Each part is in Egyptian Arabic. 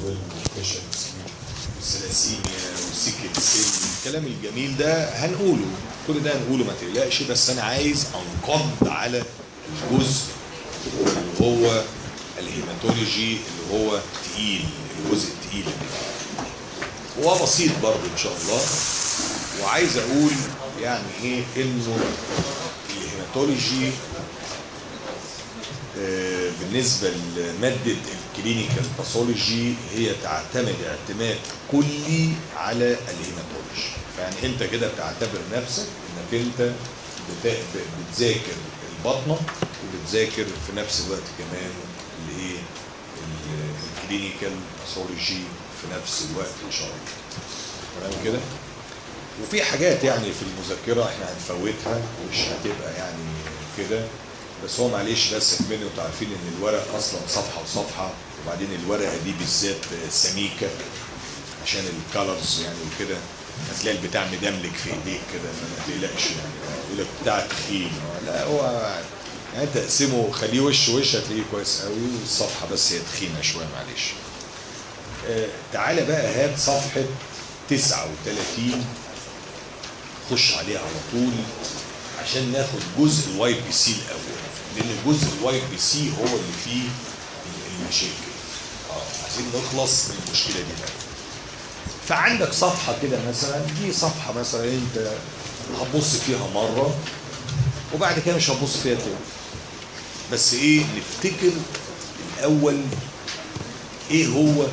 والفيشنز والثلاسيميا والسيكل سيل الكلام الجميل ده هنقوله كل ده هنقوله ما تقلقش بس انا عايز انقض على الجزء اللي هو الهيماتولوجي اللي هو تقيل الجزء التقيل اللي فيه هو بسيط برضه ان شاء الله وعايز اقول يعني ايه انه الهيماتولوجي آه، بالنسبه لماده الكلينيكال باثولوجي هي تعتمد اعتماد كلي على الهيماتولوجي يعني انت كده بتعتبر نفسك انك انت بتا- ب- بتذاكر البطنه وبتذاكر في نفس الوقت كمان الايه ال- الكلينيكال باثولوجي في نفس الوقت ان شاء الله تمام كده وفي حاجات يعني في المذكره احنا هنفوتها مش هتبقى يعني كده بس هو معلش بس كمان انتوا عارفين ان الورق اصلا صفحه وصفحه وبعدين الورقه دي بالذات سميكه عشان الكالرز يعني وكده هتلاقي البتاع مدملك في ايديك كده ما تقلقش يعني يقول لك بتاع تخين لا هو يعني انت اقسمه خليه وش وش هتلاقيه كويس قوي والصفحه بس هي تخينه شويه معلش آه، تعالى بقى هات صفحه 39 خش عليها على طول عشان ناخد جزء الواي بي سي الاول لان الجزء الواي بي سي هو اللي فيه المشاكل اه عايزين نخلص من المشكله دي بقى فعندك صفحه كده مثلا دي صفحه مثلا انت هتبص فيها مره وبعد كده مش هتبص فيها تاني بس ايه نفتكر الاول ايه هو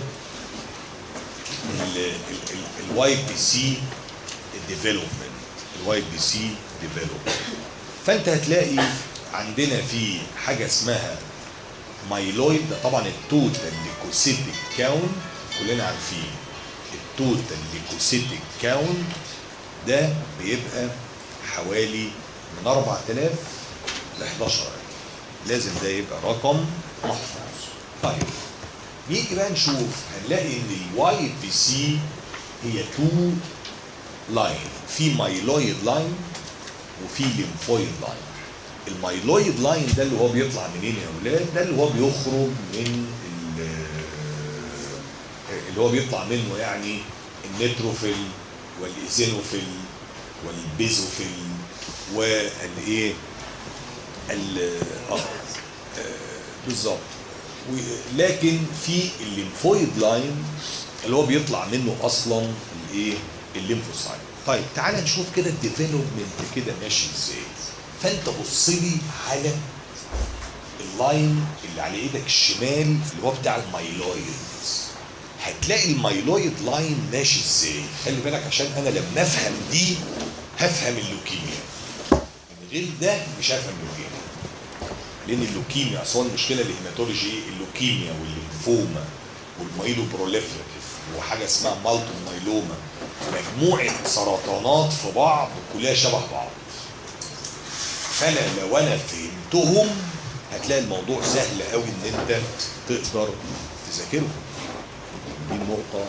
الواي بي سي ديفلوبمنت الواي بي سي ديفلوبمنت فانت هتلاقي عندنا في حاجه اسمها مايلويد ده طبعا التوتال ليكوسيتيك كاونت كلنا عارفين التوتال ليكوسيتيك كاونت ده بيبقى حوالي من 4000 ل 11000 لازم ده يبقى رقم محفوظ طيب نيجي بقى نشوف هنلاقي ان الواي بي سي هي تو لاين في مايلويد لاين وفي ليمفويد لاين المايلويد لاين ده اللي هو بيطلع منين يا اولاد ده اللي هو بيخرج من ال- اللي هو بيطلع منه يعني النيتروفيل والايزينوفيل والبيزوفيل والايه ال- اه آه، بالظبط و- لكن في الليمفويد لاين اللي هو بيطلع منه اصلا الايه الليمفوسايت طيب تعالى نشوف كده الديفلوبمنت كده ماشي ازاي فانت بص لي على اللاين اللي على ايدك الشمال اللي هو بتاع المايلويد هتلاقي المايلويد لاين ماشي ازاي خلي بالك عشان انا لما افهم دي هفهم اللوكيميا من غير ده مش هفهم اللوكيميا لان اللوكيميا اصلا المشكله الهيماتولوجي ايه اللوكيميا والليمفوما والمايلو بروليفراتيف وحاجه اسمها مالتو مايلوما مجموعه سرطانات في بعض كلها شبه بعض فانا لو انا فهمتهم هتلاقي الموضوع سهل قوي ان انت تقدر تذاكرهم دي النقطه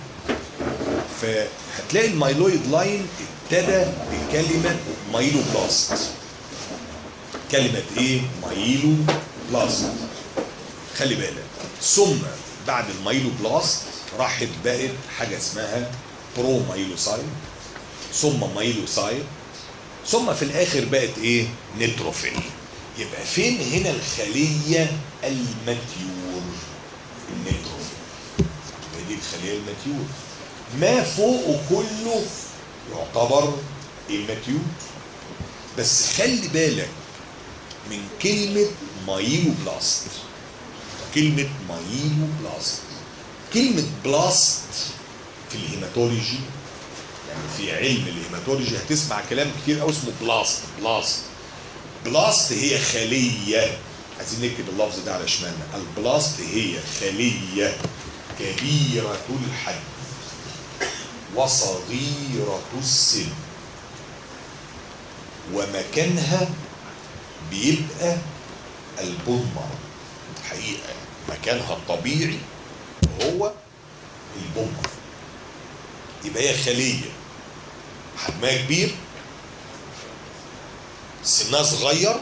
فهتلاقي المايلويد لاين ابتدى بكلمه مايلو بلاست كلمة ايه؟ مايلو بلاست خلي بالك ثم بعد المايلو بلاست راحت بقت حاجة اسمها برو مايلوسايت ثم مايلوسايت ثم في الاخر بقت ايه؟ نيتروفيل يبقى فين هنا الخلية الماتيور؟ النيتروفيل يبقى دي الخلية الماتيور ما فوقه كله يعتبر الماتيور بس خلي بالك من كلمة مايلو بلاست كلمة مايلو بلاست كلمة بلاست في الهيماتولوجي يعني في علم الهيماتولوجي هتسمع كلام كتير قوي اسمه بلاست بلاست بلاست هي خلية عايزين نكتب اللفظ ده على شمالنا البلاست هي خلية كبيرة الحجم وصغيرة السن ومكانها بيبقى البومة حقيقة مكانها الطبيعي هو البومة يبقى هي خلية حجمها كبير سنها صغير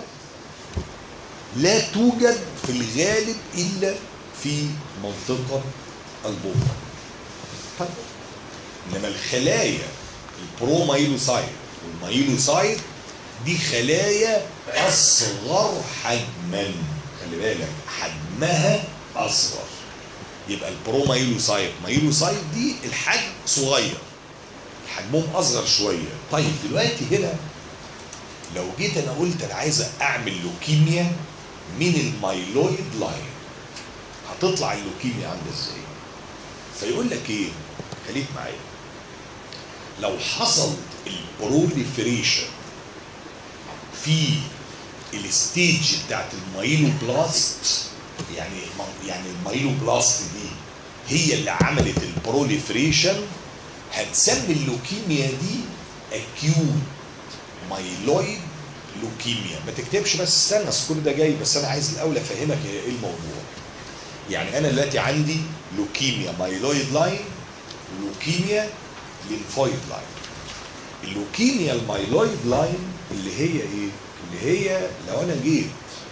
لا توجد في الغالب إلا في منطقة البون طيب انما الخلايا البرومايلوسايت والمايلوسايت دي خلايا اصغر حجما خلي بالك حجمها اصغر يبقى البرومايلوسايت مايلوسايت دي الحجم صغير حجمهم اصغر شويه طيب دلوقتي هنا لو جيت انا قلت انا عايز اعمل لوكيميا من المايلويد لاين هتطلع اللوكيميا عامله ازاي فيقول لك ايه خليك معايا لو حصل البروليفريشن في الستيج بتاعت المايلوبلاست يعني يعني المايلوبلاست دي هي اللي عملت البروليفريشن هنسمي اللوكيميا دي اكيوت مايلويد لوكيميا ما تكتبش بس استنى أصل كل ده جاي بس انا عايز الاول افهمك ايه الموضوع يعني انا دلوقتي عندي لوكيميا مايلويد لاين ولوكيميا لينفويد لاين اللوكيميا المايلويد لاين اللي هي ايه اللي هي لو انا جيت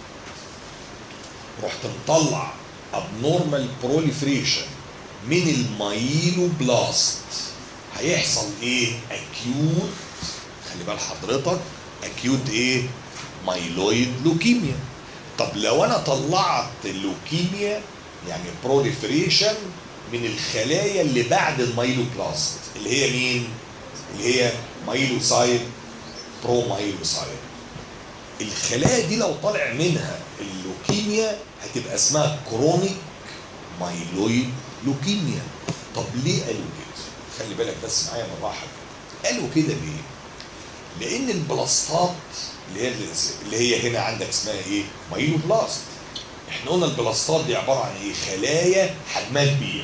رحت مطلع ابنورمال بروليفريشن من المايلوبلاست هيحصل ايه اكيوت خلي بال حضرتك اكيوت ايه مايلويد لوكيميا طب لو انا طلعت اللوكيميا يعني بروليفريشن من الخلايا اللي بعد المايلوبلاست اللي هي مين اللي هي مايلوسايت برو مايلوسايت الخلايا دي لو طلع منها اللوكيميا هتبقى اسمها كرونيك مايلويد لوكيميا طب ليه قالوا كده خلي بالك بس معايا بالراحه قالوا كده ليه لان البلاستات اللي هي اللي هي هنا عندك اسمها ايه مايلوبلاست احنا قلنا البلاستات دي عباره عن ايه خلايا حجمها كبير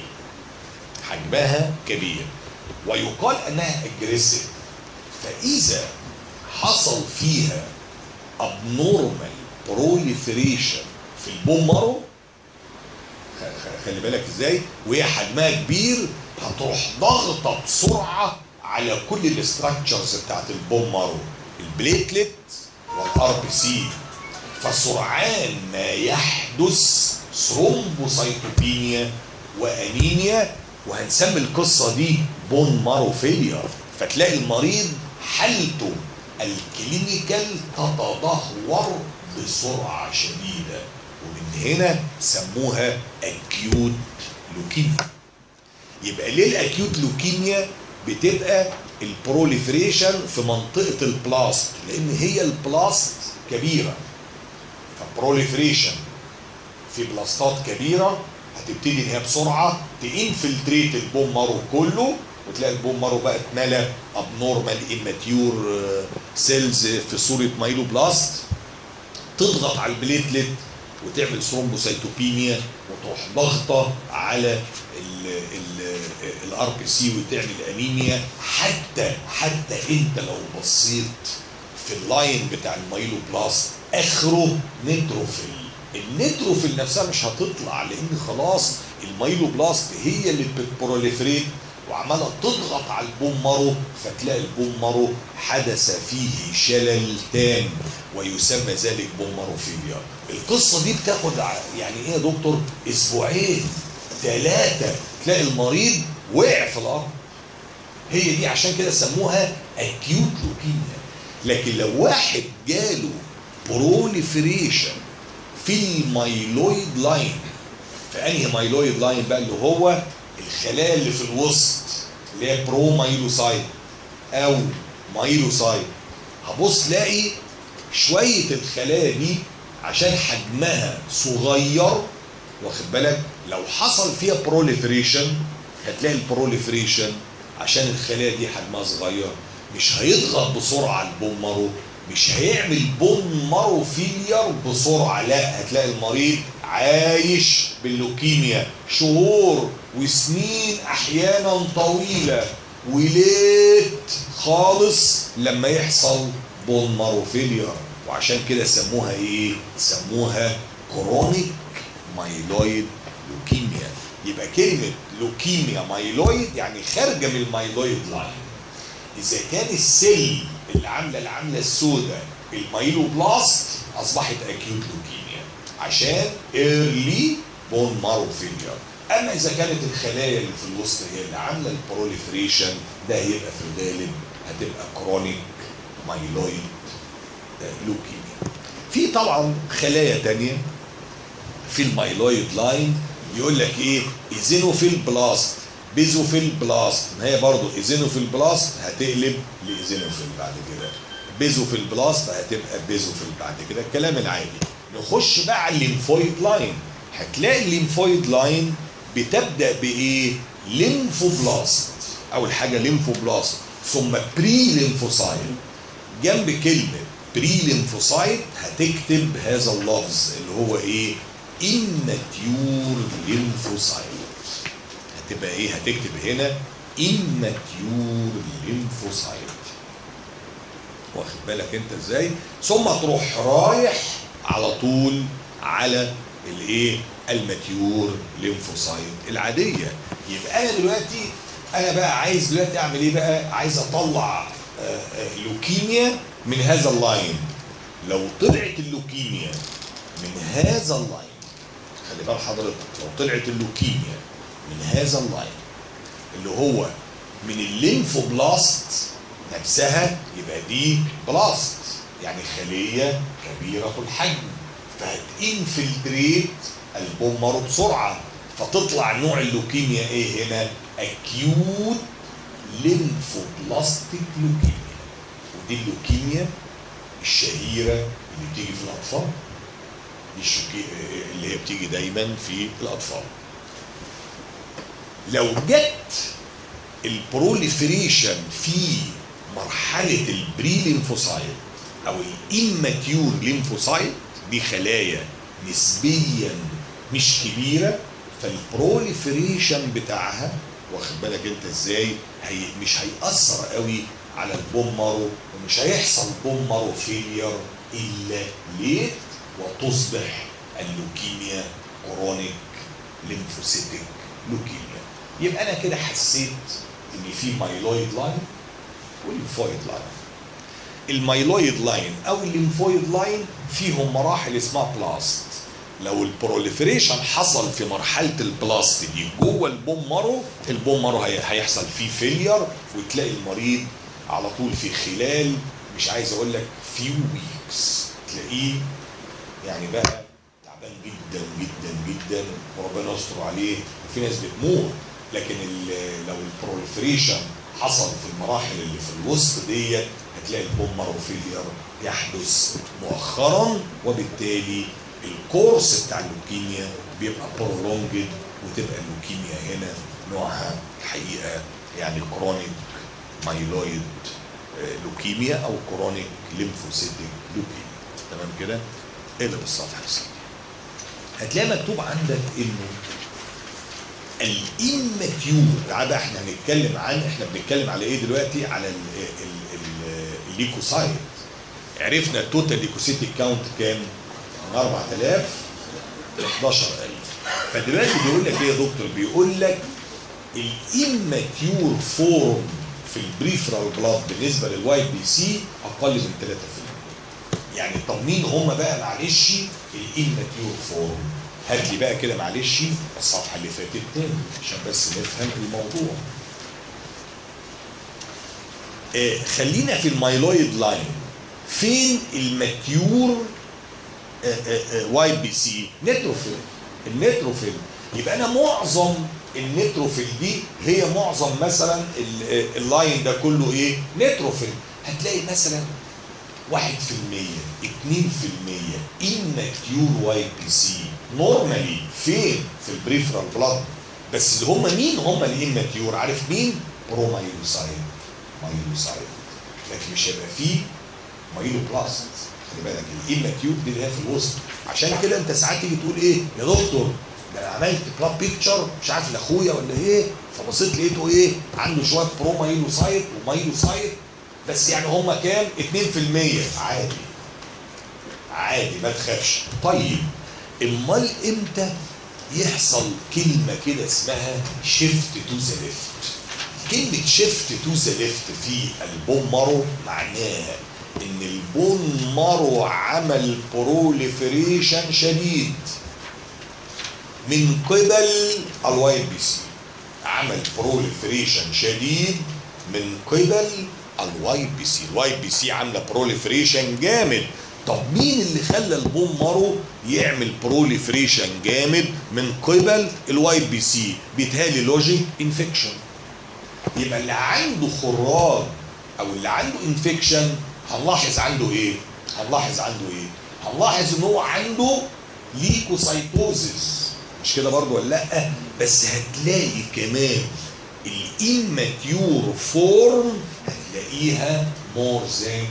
حجمها كبير ويقال انها اجريسيف فاذا حصل فيها abnormal proliferation في البون مارو خلي بالك ازاي وهي حجمها كبير هتروح ضاغطه بسرعه على كل الاستراكشرز بتاعت البون مارو البليتلت والار بي سي فسرعان ما يحدث ثرومبوسايتوبينيا وانيميا وهنسمي القصه دي بون مارو فيلير فتلاقي المريض حالته الكلينيكال تتدهور بسرعه شديده ومن هنا سموها اكيوت لوكيميا يبقى ليه الاكيوت لوكيميا بتبقى البروليفريشن في منطقه البلاست لان هي البلاست كبيره فبروليفريشن في بلاستات كبيره هتبتدي ان هي بسرعه تنفلتريت البون مارو كله وتلاقي البون مارو بقى اتملى ابنورمال اماتيور سيلز في صوره مايلوبلاست تضغط على البليتلت وتعمل ثرومبوسايتوبينيا وتروح ضغطه على الار بي سي وتعمل انيميا حتى حتى انت لو بصيت في اللاين بتاع المايلوبلاست اخره نيتروفيل النيتروفيل نفسها مش هتطلع لان خلاص المايلوبلاست هي اللي بتبروليفريت وعماله تضغط على البون مارو فتلاقي البون مارو حدث فيه شلل تام ويسمى ذلك بون ماروفيليا القصه دي بتاخد يعني ايه يا دكتور اسبوعين ثلاثه تلاقي المريض وقع في الارض هي دي عشان كده سموها اكيوت لوكيميا لكن لو واحد جاله بروليفريشن في المايلويد لاين في انهي مايلويد لاين بقى اللي هو الخلايا اللي في الوسط اللي هي برو مايلوسايت او مايلوسايت هبص لاقي شويه الخلايا دي عشان حجمها صغير واخد بالك لو حصل فيها بروليفريشن هتلاقي البروليفريشن عشان الخلايا دي حجمها صغير مش هيضغط بسرعه على البون مارو مش هيعمل بون مارو فيلير بسرعه لا هتلاقي المريض عايش باللوكيميا شهور وسنين احيانا طويله وليت خالص لما يحصل بون مارو فيلير وعشان كده سموها ايه؟ سموها كرونيك مايلويد لوكيميا يبقى كلمة لوكيميا مايلويد يعني خارجة من المايلويد لاين إذا كان السيل اللي عاملة العاملة السوداء المايلوبلاست أصبحت أكيوت لوكيميا عشان ايرلي بون مارو فيلير اما اذا كانت الخلايا اللي في الوسط هي اللي عامله البروليفريشن ده هيبقى في الغالب هتبقى كرونيك مايلويد لوكيميا في طبعا خلايا تانية في المايلويد لاين يقول لك ايه ايزينوفيل بلاست بيزوفيل بلاست ما هي برضه ايزينوفيل بلاست هتقلب لايزينوفيل بعد كده بيزوفيل بلاست هتبقى بيزوفيل بعد كده الكلام العادي نخش بقى على الليمفويد لاين هتلاقي الليمفويد لاين بتبدا بايه ليمفوبلاست اول حاجه ليمفوبلاست ثم بري ليمفوسايت جنب كلمه بري ليمفوسايت هتكتب هذا اللفظ اللي هو ايه immature lymphocyte هتبقى ايه هتكتب هنا immature lymphocyte واخد بالك انت ازاي ثم تروح رايح على طول على الايه الماتيور ليمفوسايت العاديه يبقى انا دلوقتي انا بقى عايز دلوقتي اعمل ايه بقى عايز اطلع آه، آه، لوكيميا من هذا اللاين لو طلعت اللوكيميا من هذا اللاين خلي بال حضرتك لو طلعت اللوكيميا من هذا اللاين اللي هو من الليمفوبلاست نفسها يبقى دي بلاست يعني خليه كبيره الحجم فهتنفلتريت البومر بسرعه فتطلع نوع اللوكيميا ايه هنا؟ اكيوت ليمفوبلاستيك لوكيميا ودي اللوكيميا الشهيره اللي بتيجي في الاطفال دي الشوكي اللي هي بتيجي دايما في الاطفال لو جت البروليفريشن في مرحله البري ليمفوسايت او الاماتيور ليمفوسايت دي خلايا نسبيا مش كبيره فالبروليفريشن بتاعها واخد بالك انت ازاي هي مش هيأثر قوي على البون مارو ومش هيحصل بون مارو فيلير الا ليت وتصبح اللوكيميا كرونيك ليمفوسيتك لوكيميا يبقى انا كده حسيت ان في مايلويد لاين والليمفويد لاين المايلويد لاين او الليمفويد لاين فيهم مراحل اسمها بلاست لو البروليفريشن حصل في مرحله البلاست دي جوه البون مارو البون مارو هي- هيحصل فيه فيلير وتلاقي المريض على طول في خلال مش عايز اقول لك فيو ويكس تلاقيه يعني بقى تعبان جدا جدا جدا وربنا يستر عليه وفي ناس بتموت لكن ال- لو البروليفريشن حصل في المراحل اللي في الوسط ديت هتلاقي البومر فيلير يحدث مؤخرا وبالتالي الكورس بتاع اللوكيميا بيبقى برولونجد وتبقى اللوكيميا هنا نوعها الحقيقه يعني كرونيك مايلويد آه، لوكيميا او كرونيك ليمفوسيتك لوكيميا تمام كده؟ اقلب الصفحه يا سيدي هتلاقي مكتوب عندك انه الاماتيور تعال بقى احنا هنتكلم عن احنا بنتكلم على ايه دلوقتي على ال ال ال الليكوسايت عرفنا التوتال ليكوسيتيك كاونت كام؟ من 4000 ل 11000 فدلوقتي بيقول لك ايه يا دكتور؟ بيقول لك الاماتيور فورم في البريفرال بلاد بالنسبه للواي بي سي اقل من 3% يعني طب مين هم بقى معلش الاماتيور فورم هات لي بقى كده معلش الصفحه اللي فاتت تاني عشان بس نفهم الموضوع آه خلينا في المايلويد لاين فين الماتيور واي بي سي نيتروفيل النيتروفيل يبقى انا معظم النيتروفيل دي هي معظم مثلا ال- آه، اللاين ده كله ايه نيتروفيل هتلاقي مثلا 1% 2% immature واي بي سي نورمالي فين في البريفرال بلاد بس اللي هم مين هم الاماتيور عارف مين برومايلوسايد مايلوسايد لكن مش هيبقى فيه مايلوبلاست خلي بالك الاماتيور دي اللي هي في الوسط عشان كده انت ساعات تيجي تقول ايه يا دكتور ده انا عملت بلاد بيكتشر مش عارف لاخويا ولا ايه فبصيت لقيته ايه عنده شويه برومايلوسايت ومايلوسايت بس يعني هم كام 2% عادي عادي ما تخافش طيب امال امتى يحصل كلمه كده اسمها شيفت تو ذا ليفت كلمه شيفت تو ذا ليفت في البون مارو معناها ان البون مارو عمل بروليفريشن شديد من قبل الواي بي سي عمل بروليفريشن شديد من قبل الواي بي سي الواي بي سي عامله بروليفريشن جامد طب مين اللي خلى البون مارو يعمل بروليفريشن جامد من قبل الواي بي سي بيتهيألي لوجيك انفكشن يبقى اللي عنده خراج او اللي عنده انفكشن هنلاحظ عنده ايه هنلاحظ عنده ايه هنلاحظ ان هو عنده ليكوسايتوزيس مش كده برضو ولا لا بس هتلاقي كمان الاماتيور فورم هتلاقيها مور ذان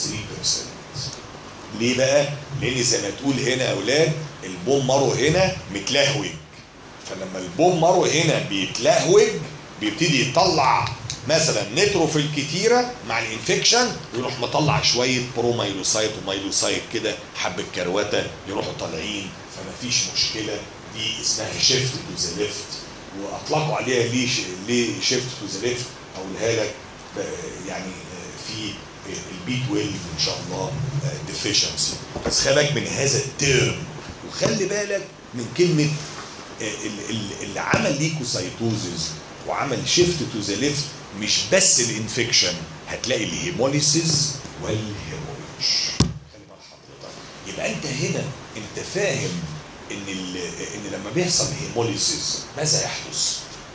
3% ليه بقى؟ لان زي ما تقول هنا يا اولاد البوم مارو هنا متلهوج فلما البوم مارو هنا بيتلهوج بيبتدي يطلع مثلا نيتروفيل كتيره مع الانفكشن يروح مطلع شويه برومايلوسايت ومايلوسايت كده حبه كروته يروحوا طالعين فما فيش مشكله دي اسمها شيفت تو ذا ليفت واطلقوا عليها ليه ش... ليه شيفت تو ذا ليفت اقولها لك ب- يعني آه، في البي 12 ان شاء الله ديفيشنسي بس خلي بالك من هذا الترم وخلي بالك من كلمه آه، ال- ال- اللي عمل ليكوسايتوزيس وعمل شيفت تو ذا ليفت مش بس الانفكشن هتلاقي الهيموليسيس والهيموريج خلي بال حضرتك يبقى انت هنا انت فاهم ان ال- ان لما بيحصل هيموليسيس ماذا يحدث؟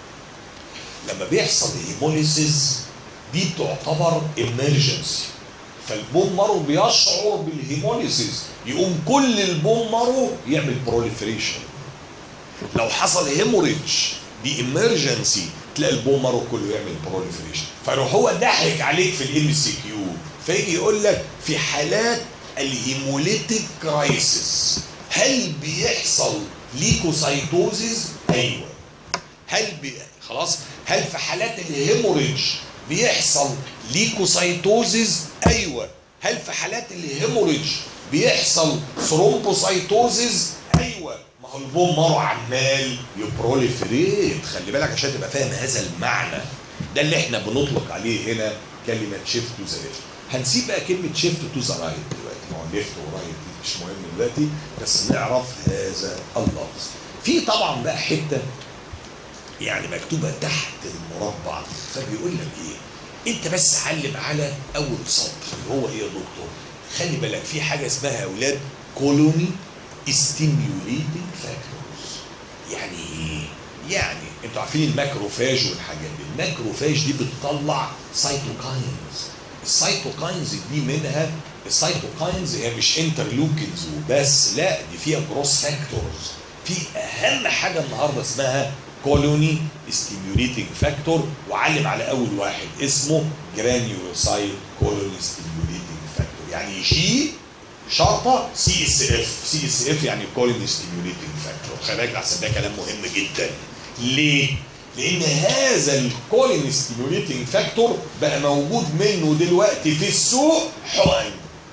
لما بيحصل هيموليسيس دي تعتبر emergency فالبون مارو بيشعر بالهيموليسيس يقوم كل البون مارو يعمل بروليفريشن لو حصل هيموريدج دي emergency تلاقي البون مارو كله يعمل بروليفريشن فيروح هو ضحك عليك في الام سي كيو فيجي يقول لك في حالات الهيموليتيك كرايسيس هل بيحصل ليكوسايتوزيس؟ ايوه هل بي... خلاص هل في حالات الهيموريدج بيحصل ليكوسايتوزيس ايوه هل في حالات الهيموريدج بيحصل ثرومبوسايتوزيس ايوه ما هو البوم مارو عمال يبروليفريت خلي بالك عشان تبقى فاهم هذا المعنى ده اللي احنا بنطلق عليه هنا كلمه شيفت تو ذا ليفت هنسيب بقى كلمه شيفت تو ذا رايت دلوقتي ما هو ليفت ورايت دي مش مهم دلوقتي بس نعرف هذا اللفظ في طبعا بقى حته يعني مكتوبه تحت المربع فبيقول لك ايه انت بس علم على اول سطر اللي هو ايه يا دكتور خلي بالك في حاجه اسمها يا اولاد كولوني ستيميوليتنج فاكتورز يعني ايه يعني انتوا عارفين الماكروفاج والحاجات دي الماكروفاج دي بتطلع سايتوكاينز السايتوكاينز دي منها السايتوكاينز هي مش انترلوكينز وبس لا دي فيها جروس فاكتورز في اهم حاجه النهارده اسمها كولوني ستيميوليتنج فاكتور وعلم على اول واحد اسمه جرانيولوسايت كولوني ستيميوليتنج فاكتور يعني جي شرطه سي اس اف سي اس اف يعني كولوني ستيميوليتنج فاكتور خلي بالك احسن ده كلام مهم جدا ليه؟ لان هذا الكولين ستيميوليتنج فاكتور بقى موجود منه دلوقتي في السوق حقن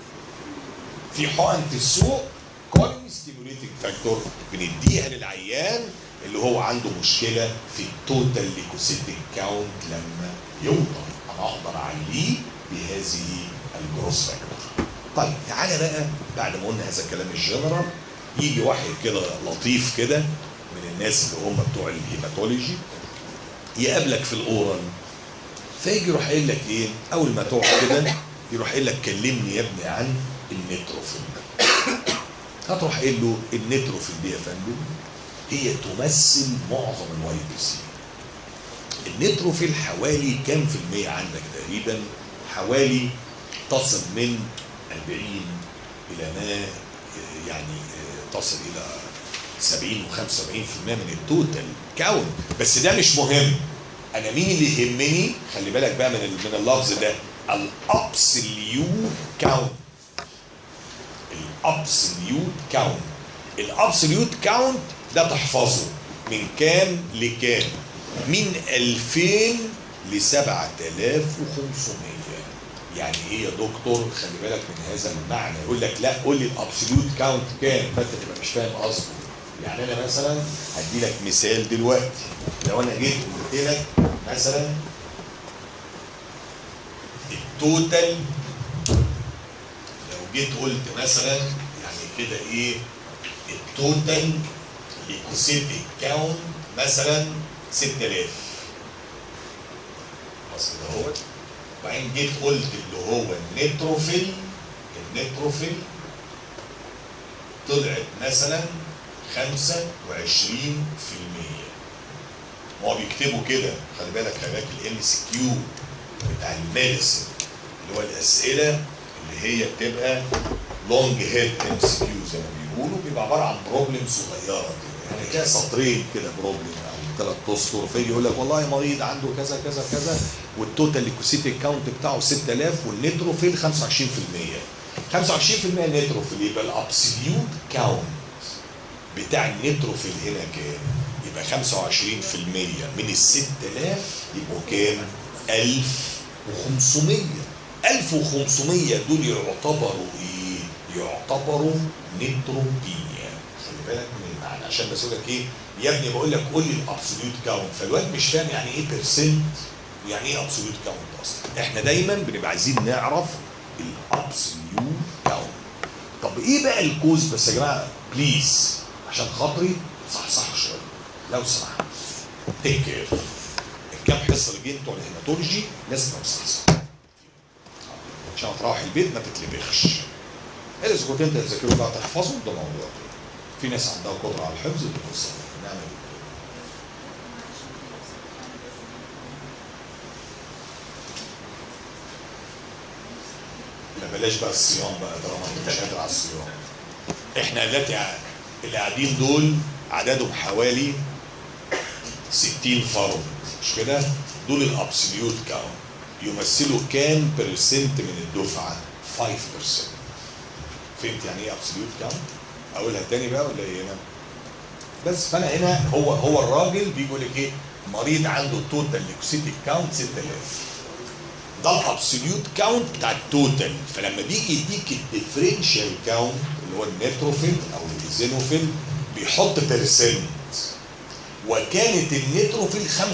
في حقن في السوق كولين ستيميوليتنج فاكتور بنديها للعيان اللي هو عنده مشكله في التوتال ليكوسيتيك كاونت لما يوطى انا اقدر اعليه بهذه الجروس فاكتور طيب تعالى بقى بعد ما قلنا هذا الكلام الجنرال يجي واحد كده لطيف كده من الناس اللي هم بتوع الهيماتولوجي يقابلك في الاورال فيجي يروح قايل لك ايه اول ما تقعد كده يروح قايل لك كلمني يا ابني عن النيتروفيل هتروح قايل له النيتروفيل دي يا فندم هي تمثل معظم الواي بي سي النيتروفيل حوالي كام في المية عندك تقريبا حوالي تصل من 40 الى ما يعني تصل الى 70 و75% من التوتال كاونت بس ده مش مهم انا مين اللي يهمني خلي بالك بقى من ال- من اللفظ ده الابسوليوت كاونت الابسوليوت كاونت الابسوليوت كاونت ده تحفظه من كام لكام من 2000 ل 7500 يعني ايه يا دكتور خلي بالك من هذا المعنى يقول لك لا قول لي الابسوليوت كاونت كام فانت تبقى مش فاهم قصده يعني انا مثلا هدي لك مثال دلوقتي لو انا جيت قلت لك مثلا التوتال لو جيت قلت مثلا يعني كده ايه التوتال ليكوسيتيك كاونت مثلا 6000 اصل دوت وبعدين جيت قلت اللي هو النيتروفيل النيتروفيل طلعت مثلا 25% ما هو بيكتبوا كده خلي بالك خلي بالك الام سي كيو بتاع الميديسن اللي هو الاسئله اللي هي بتبقى لونج هيد ام سي كيو زي ما بيقولوا بيبقى عباره عن بروبلم صغيره كده يعني كده سطرين كده بروبلم او ثلاث اسطر فيجي يقول لك والله مريض عنده كذا كذا كذا والتوتال ليكوسيتيك كاونت بتاعه 6000 والنيتروفيل 25% 25% نيتروفيل يبقى الابسوليوت كاونت بتاع النيتروفيل هنا كام؟ يبقى 25% من ال 6000 يبقوا كام؟ 1500 1500 دول يعتبروا ايه؟ يعتبروا نيتروبينيا خلي بالك من المعنى عشان بس اقول لك ايه؟ يا ابني بقول لك قول لي الابسوليوت كاونت فالواد مش فاهم يعني ايه بيرسنت ويعني ايه ابسوليوت كاونت اصلا احنا دايما بنبقى عايزين نعرف الابسوليوت كاونت طب ايه بقى الكوز بس يا جماعه بليز عشان خاطري صح صح شويه لو سمحت تيك كير الكام حصه اللي جايين بتوع الهيماتولوجي لازم تبقى مصحصح عشان تروح البيت ما تتلبخش الا اذا كنت انت تذاكره بقى تحفظه ده موضوع في ناس عندها قدره على الحفظ دي قصه نعمل ايه لا بلاش بقى الصيام بقى طالما انت مش قادر على الصيام احنا دلوقتي اللي قاعدين دول عددهم حوالي 60 فرد مش كده؟ دول الابسوليوت كاونت يمثلوا كام برسنت من الدفعه؟ 5% فهمت يعني ايه ابسوليوت كاونت؟ اقولها تاني بقى ولا ايه هنا؟ بس فانا هنا هو هو الراجل بيقول لك ايه؟ مريض عنده توتال ليكوسيتيك كاونت 6000 ده الابسوليوت كاونت بتاع التوتال فلما بيجي يديك الديفرنشال كاونت اللي هو النيتروفيل او الزينوفيل بيحط بيرسنت وكانت النيتروفيل 25%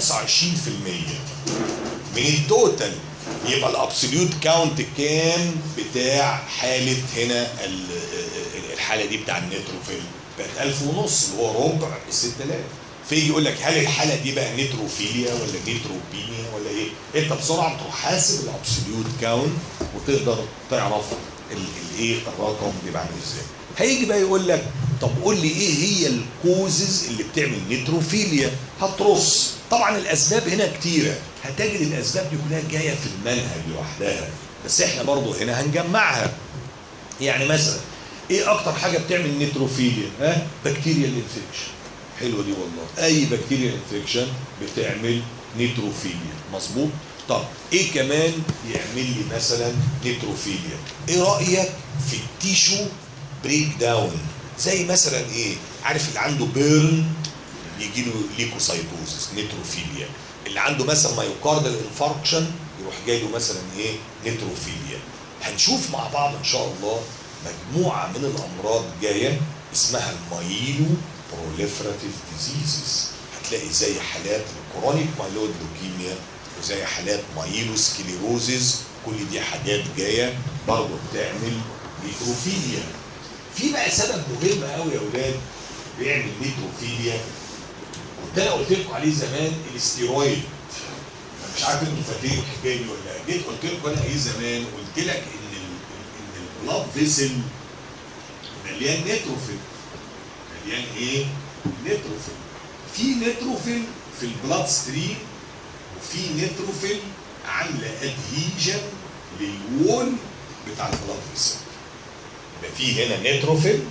من التوتال يبقى الابسوليوت كاونت كام بتاع حاله هنا الحاله دي بتاع النيتروفيل بقت 1000 ونص اللي هو ربع ال 6000 فيجي يقول لك هل الحاله دي بقى نيتروفيليا ولا نيتروبينيا ولا ايه؟ انت بسرعه تروح حاسب الابسوليوت كاونت وتقدر تعرف الايه الرقم بيبقى عامل ازاي. هيجي بقى يقول لك طب قول لي ايه هي الكوزز اللي بتعمل نيتروفيليا؟ هترص طبعا الاسباب هنا كتيره هتجد الاسباب دي كلها جايه في المنهج لوحدها بس احنا برضو هنا هنجمعها يعني مثلا ايه اكتر حاجه بتعمل نيتروفيليا؟ ها؟ بكتيريا الانفكشن حلوه دي والله اي بكتيريا انفكشن بتعمل نيتروفيليا مظبوط طب ايه كمان يعمل لي مثلا نيتروفيليا ايه رايك في التيشو بريك داون زي مثلا ايه عارف اللي عنده بيرن يجي له ليكوسايتوزس نيتروفيليا اللي عنده مثلا مايوكاردال انفاركشن يروح جاي له مثلا ايه نيتروفيليا هنشوف مع بعض ان شاء الله مجموعه من الامراض جايه اسمها المايلو بروليفراتيف ديزيزز هتلاقي زي حالات الكرونيك مايلود لوكيميا وزي حالات مايلو سكليروزز كل دي حاجات جايه برضه بتعمل نيتروفيليا في بقى سبب مهم قوي يا اولاد بيعمل نيتروفيليا كنت انا قلت لكم عليه زمان الاستيرويد مش عارف انتوا فاكرين الحكايه دي ولا لا جيت قلت لكم انا ايه زمان قلت لك ان ال ان البلاد فيسل مليان نيتروفيل مليان ايه؟ نيتروفيل في نيتروفيل في البلاد ستريم وفي نيتروفيل عامله ادهيجن للوول بتاع البلاد فيسل يبقى في هنا نيتروفيل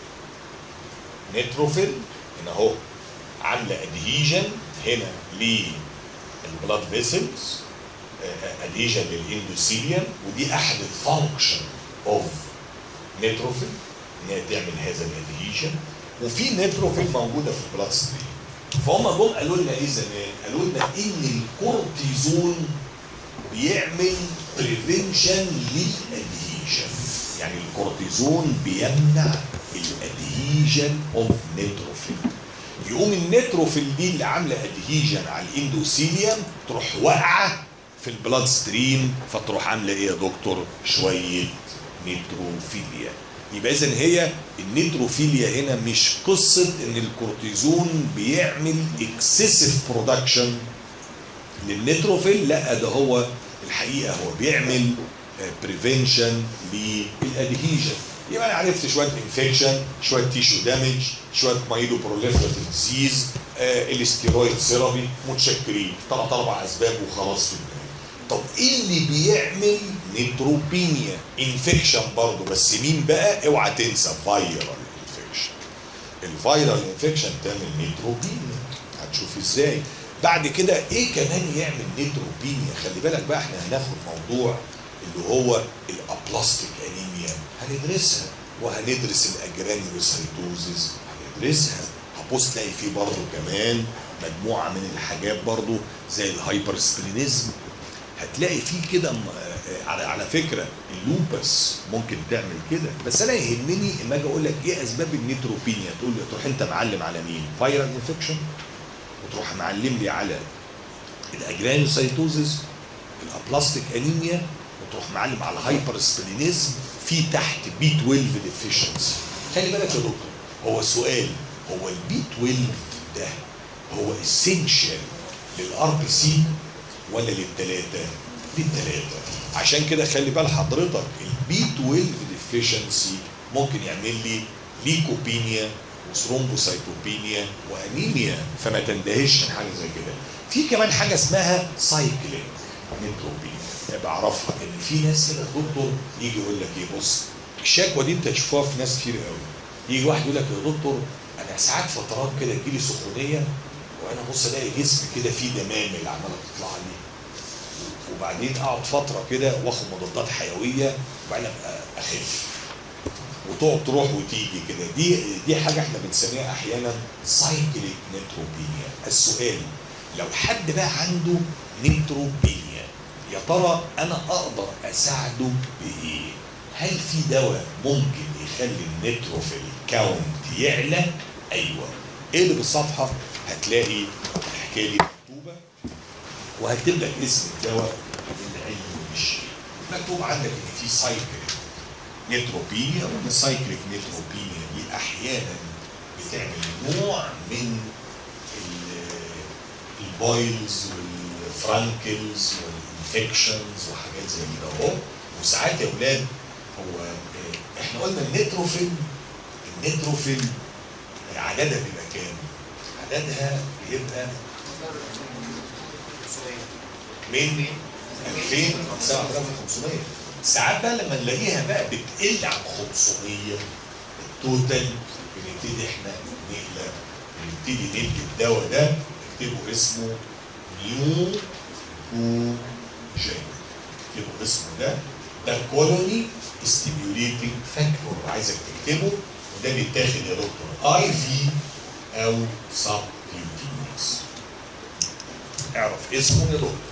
نيتروفيل هنا اهو عامله ادهيجن هنا للبلاد فيسلز ادهيجن للاندوثيليوم ودي احد الفانكشن اوف نيتروفيل ان هي تعمل هذا الادهيجن وفي نيتروفيل موجوده في البلاد ستريم فهم جم قالوا لنا ايه زمان؟ قالوا لنا ان الكورتيزون بيعمل بريفنشن للادهيجن يعني الكورتيزون بيمنع الادهيجن اوف نيتروفيل يقوم النيتروفيل دي اللي عامله ادهيجن على الاندوثيليوم تروح واقعه في البلاد ستريم فتروح عامله ايه يا دكتور؟ شويه نيتروفيليا يبقى اذا هي النيتروفيليا هنا مش قصه ان الكورتيزون بيعمل اكسسيف برودكشن للنيتروفيل لا ده هو الحقيقه هو بيعمل بريفنشن للادهيجن يبقى انا عرفت شويه انفكشن شويه تيشو دامج شويه مايلو بروليفراتيف ديزيز آه الاستيرويد ثيرابي متشكرين ثلاث اربع اسباب وخلاص في النهايه طب ايه اللي بيعمل نيتروبينيا انفكشن برضه بس مين بقى اوعى تنسى فايرال انفكشن الفايرال انفكشن تعمل نيتروبينيا هتشوف ازاي بعد كده ايه كمان يعمل نيتروبينيا خلي بالك بقى احنا هناخد موضوع اللي هو الابلاستيك انيميا هندرسها وهندرس الاجرانيولوسايتوزيس هندرسها هبص تلاقي فيه برضه كمان مجموعه من الحاجات برضه زي الهايبر سبلينيزم هتلاقي فيه كده على على فكره اللوبس ممكن تعمل كده بس انا يهمني اما اجي اقول لك ايه اسباب النيتروبينيا تقول لي تروح انت معلم على مين؟ فايرال انفكشن وتروح معلم لي على الاجرانيوسايتوزيس الابلاستيك انيميا وتروح معلم على هايبر سبلينيزم في تحت بي 12 ديفيشنسي خلي بالك يا دكتور هو سؤال هو البي 12 ده هو اسينشال للار بي سي ولا للثلاثه؟ للثلاثه عشان كده خلي بال حضرتك البي 12 ديفيشنسي ممكن يعمل لي ليكوبينيا وثرومبوسايتوبينيا وانيميا فما تندهش من حاجه زي كده في كمان حاجه اسمها سايكلينج نيتروبينيا بعرفها ان في ناس كده دكتور يجي يقول لك ايه بص الشكوى دي انت تشوفوها في ناس كتير قوي يجي واحد يقول لك يا دكتور انا ساعات فترات كده تجيلي سخونيه وانا بص الاقي جسمي كده فيه دمامل عماله تطلع لي وبعدين اقعد فتره كده واخد مضادات حيويه وبعدين ابقى اخف وتقعد تروح وتيجي كده دي دي حاجه احنا بنسميها احيانا سايكليك نيتروبينيا السؤال لو حد بقى عنده نيتروبينيا يا ترى انا اقدر اساعده بايه؟ هل في دواء ممكن يخلي النيتروفيل كاونت يعلى؟ ايوه اقلب الصفحه هتلاقي الحكايه دي مكتوبه وهكتب لك اسم الدواء العلمي والشيء مكتوب عندك ان في سايكليك نيتروبينيا والسايكليك نيتروبينيا دي احيانا بتعمل نوع من البويلز والفرانكلز والانفكشنز وحاجات زي كده اهو وساعات يا اولاد هو احنا قلنا النيتروفيل النيتروفيل عددها بيبقى كام؟ عددها بيبقى من 2000 7500 ساعات بقى لما نلاقيها بقى بتقل عن 500 التوتال بنبتدي احنا نقلق بنبتدي ندي الدواء ده نكتبه اسمه نيو كوجين نكتبه اسمه ده ده كولوني ستيميوليتنج فاكتور عايزك تكتبه وده بيتاخد يا دكتور اي في او سب كيوتينيوس اعرف اسمه يا دكتور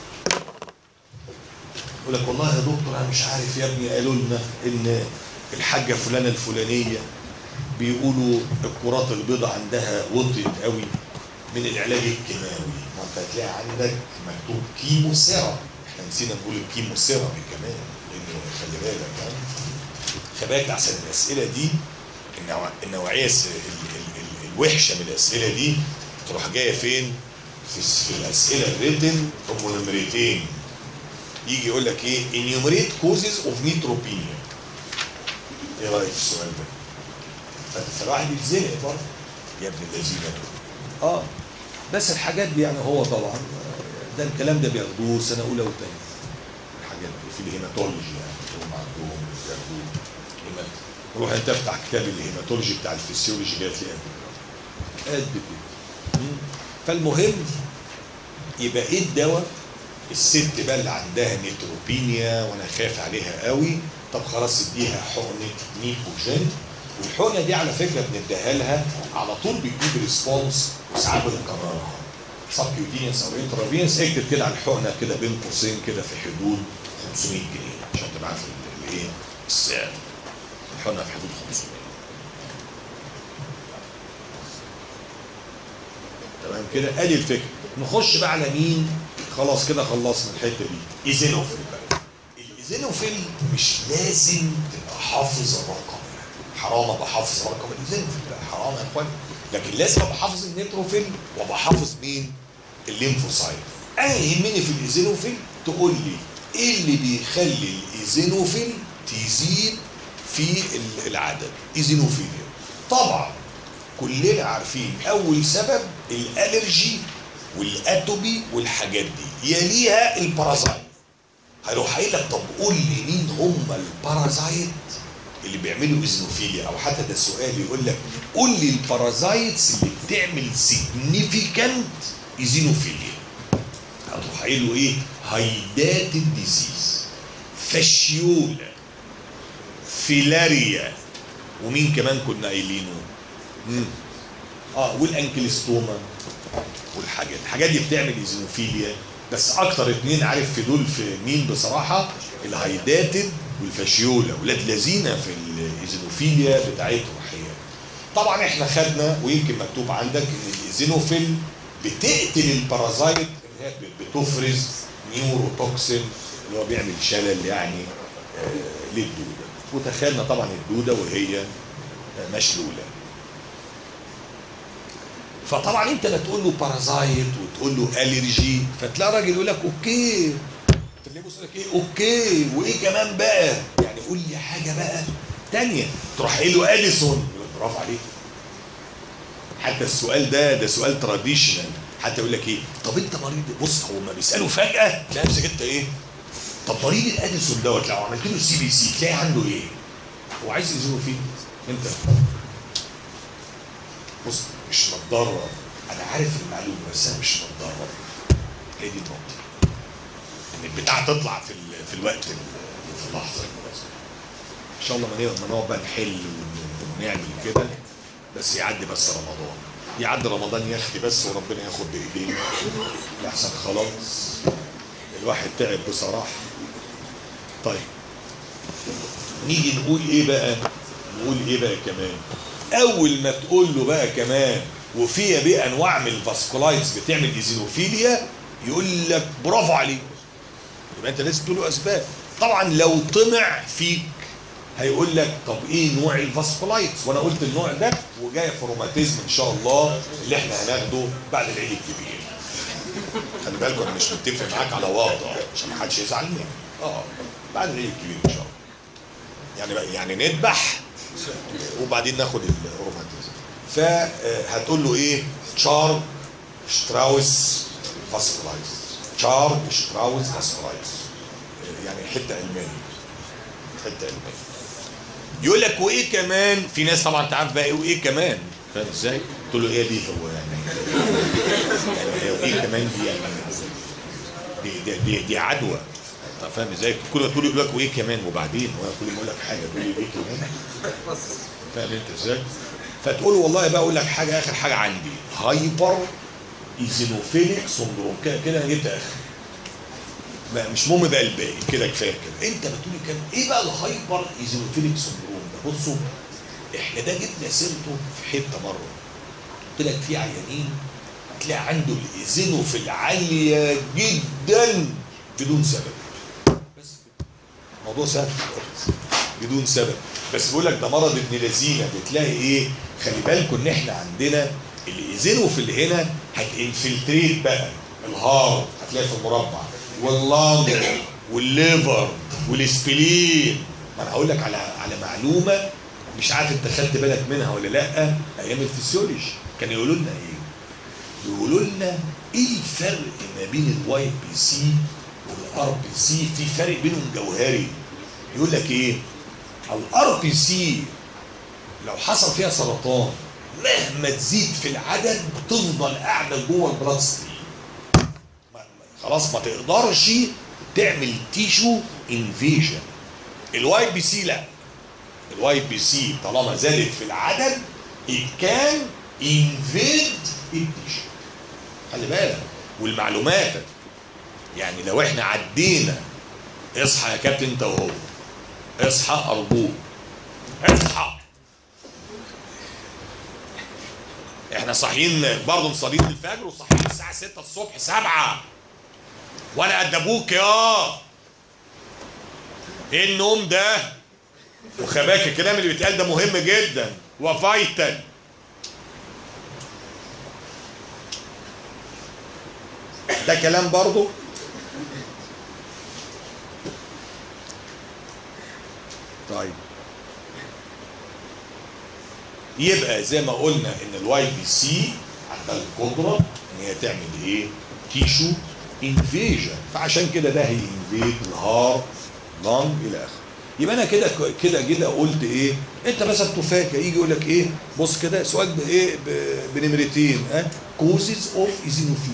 يقول لك والله يا دكتور انا مش عارف يا ابني قالوا لنا ان الحاجه فلانه الفلانيه بيقولوا الكرات البيضاء عندها وطئت قوي من العلاج الكيماوي ما انت هتلاقي عندك مكتوب كيمو سيرم احنا نسينا نقول الكيمو سيرم كمان لانه خلي بالك يعني خلي بالك احسن الاسئله دي النوع... النوعيه ال... ال... ال... الوحشه من الاسئله دي تروح جايه فين؟ في, في الاسئله الريتن هم نمرتين يجي يقول لك ايه enumerate causes of neutropenia ايه رايك في السؤال ده؟ فالواحد يتزنق برضه يا ابن الذين اه بس الحاجات دي يعني هو طبعا ده الكلام ده بياخدوه سنه اولى وثانيه الحاجات دي في الهيماتولوجي يعني هم عندهم بياخدوه روح انت افتح كتاب الهيماتولوجي بتاع الفسيولوجي اللي هتلاقيه قد كده قد كده فالمهم يبقى ايه الدواء الست بقى اللي عندها نيتروبينيا وانا خايف عليها قوي طب خلاص اديها حقنه نيكوجين والحقنه دي على فكره بنديها لها على طول بتجيب ريسبونس وساعات بنكررها سبكيوتينيوس او انترافينس اكتب كده على الحقنه كده بين قوسين كده في حدود 500 جنيه عشان تبقى عارف الايه السعر الحقنه في حدود 500 تمام كده ادي الفكره نخش بقى على مين خلاص كده خلصنا الحته دي ايزينوفيل بقى الايزينوفيل مش لازم تبقى حافظ الرقم حرام ابقى حافظ رقم الايزينوفيل لا حرام يا اخوان لكن لازم ابقى حافظ النيتروفيل وابقى حافظ مين الليمفوسايت انا يهمني في الايزينوفيل تقول لي ايه اللي بيخلي الايزينوفيل تزيد في ال- العدد ايزينوفيليا طبعا كلنا عارفين اول سبب الالرجي والاتوبي والحاجات دي يليها البارازايت هيروح قايل لك طب قول لي مين هم البارازايت اللي بيعملوا ايزينوفيليا او حتى ده السؤال يقول لك قول لي البارازايتس اللي بتعمل سيجنيفيكانت ايزينوفيليا هتروح قايل له ايه هايداتد ديزيز فاشيولا فيلاريا ومين كمان كنا قايلينه مم. اه والانكلستوما والحاجات الحاجات دي بتعمل ايزينوفيليا بس اكتر اتنين عارف في دول في مين بصراحه الهايداتد والفاشيولا ولاد لذينه في الايزينوفيليا بتاعتهم احيانا طبعا احنا خدنا ويمكن مكتوب عندك ان الايزينوفيل بتقتل البارازايت اللي هي بتفرز نيوروتوكسين اللي هو بيعمل شلل يعني آه، للدوده وتخيلنا طبعا الدوده وهي آه، مشلوله فطبعا انت لا تقول له بارازايت وتقول له الرجي فتلاقي راجل يقول لك اوكي تلاقيه بيبص لك ايه اوكي وايه كمان بقى يعني قول لي حاجه بقى تانية تروح قايل له اديسون يقول لك برافو عليك حتى السؤال ده ده سؤال تراديشنال حتى يقول لك ايه طب انت مريض بص هو ما بيسالوا فجاه تلاقي نفسك انت ايه طب مريض الاديسون دوت لو عملت له سي بي سي تلاقي عنده ايه هو عايز يزوره فين انت بص مش متضرر انا عارف المعلومه بس انا مش متضرر هي دي النقطه ان البتاع تطلع في ال- في الوقت ال- في اللحظه المناسبه ان شاء الله ما نقعد- ما نقعد بقى نحل ون- ونعمل كده بس يعدي بس رمضان يعدي رمضان يخفي بس وربنا ياخد بايدينا لحسن خلاص الواحد تعب بصراحه طيب نيجي نقول ايه بقى نقول ايه بقى كمان اول ما تقول له بقى كمان وفيها بقى انواع من الفاسكولايتس بتعمل ايزينوفيليا يقول لك برافو عليك يبقى انت لازم تقول له اسباب طبعا لو طمع فيك هيقول لك طب ايه نوع الفاسكولايتس وانا قلت النوع ده وجايه في روماتيزم ان شاء الله اللي احنا هناخده بعد العيد الكبير خلي بالكم انا مش متفق معاك على وضع عشان ما حدش يزعل مني اه بعد العيد الكبير ان شاء الله يعني بقى يعني نذبح وبعدين ناخد الروماتيزم فهتقول له ايه تشار شتراوس فاسكولايتس تشار شتراوس فاسكولايتس يعني حته الماني حته الماني يقول لك وايه كمان في ناس طبعا انت عارف بقى ايه وايه كمان فاهم ازاي؟ تقول له ايه دي هو يعني يعني هي وايه كمان دي يعني دي دي, دي, دي عدوى انت فاهم ازاي؟ كل ما تقول يقول لك وايه كمان وبعدين هو كل ما يقول لك حاجه تقول لي ايه كمان فاهم انت ازاي؟ فتقول له والله بقى اقول لك حاجه اخر حاجه عندي هايبر ايزينوفيليك سندروم كده كده انا جبت اخر بقى مش مهم بقى الباقي كده كفايه كده انت بتقولي كام ايه بقى الهايبر ايزينوفيليك سندروم ده بصوا احنا ده جبنا سيرته في حته مره قلت لك في عيانين تلاقي عنده الايزينوفيل عاليه جدا بدون سبب بس كده. موضوع سهل خالص. بدون سبب بس بيقول لك ده مرض ابن لذينه بتلاقي ايه خلي بالكم ان احنا عندنا الايزينوفيل هنا هتنفلتريت بقى الهارت هتلاقي في المربع واللانج والليفر والسبلين ما انا هقول لك على على معلومه مش عارف انت خدت بالك منها ولا لا ايام الفسيولوجي كانوا يقولوا لنا ايه؟ يقولوا لنا ايه الفرق ما بين الواي بي سي والار بي سي في فرق بينهم جوهري يقول لك ايه؟ الار بي سي لو حصل فيها سرطان مهما تزيد في العدد تفضل قاعده جوه البلاد ستريم ما- خلاص ما تقدرش تعمل تيشو انفيجن الواي بي سي لا الواي بي سي طالما زادت في العدد it can invade التيشو خلي بالك والمعلومات يعني لو احنا عدينا اصحى يا كابتن انت وهو اصحى ارجوك اصحى احنا صاحيين برضه مصلين الفجر وصاحيين الساعه 6 الصبح 7 وانا قد ابوك يا ايه النوم ده وخباك الكلام اللي بيتقال ده مهم جدا وفايتال ده كلام برضو طيب يبقى زي ما قلنا ان الواي بي سي عندها القدره ان هي تعمل ايه؟ تيشو انفيجن فعشان كده ده هينفيد الهارت لانج الى اخره يبقى انا كده كده كده قلت ايه انت مثلا تفاكه يجي يقول لك ايه بص كده سؤال بايه ب- بنمرتين ها كوزز اوف ايزينوفيل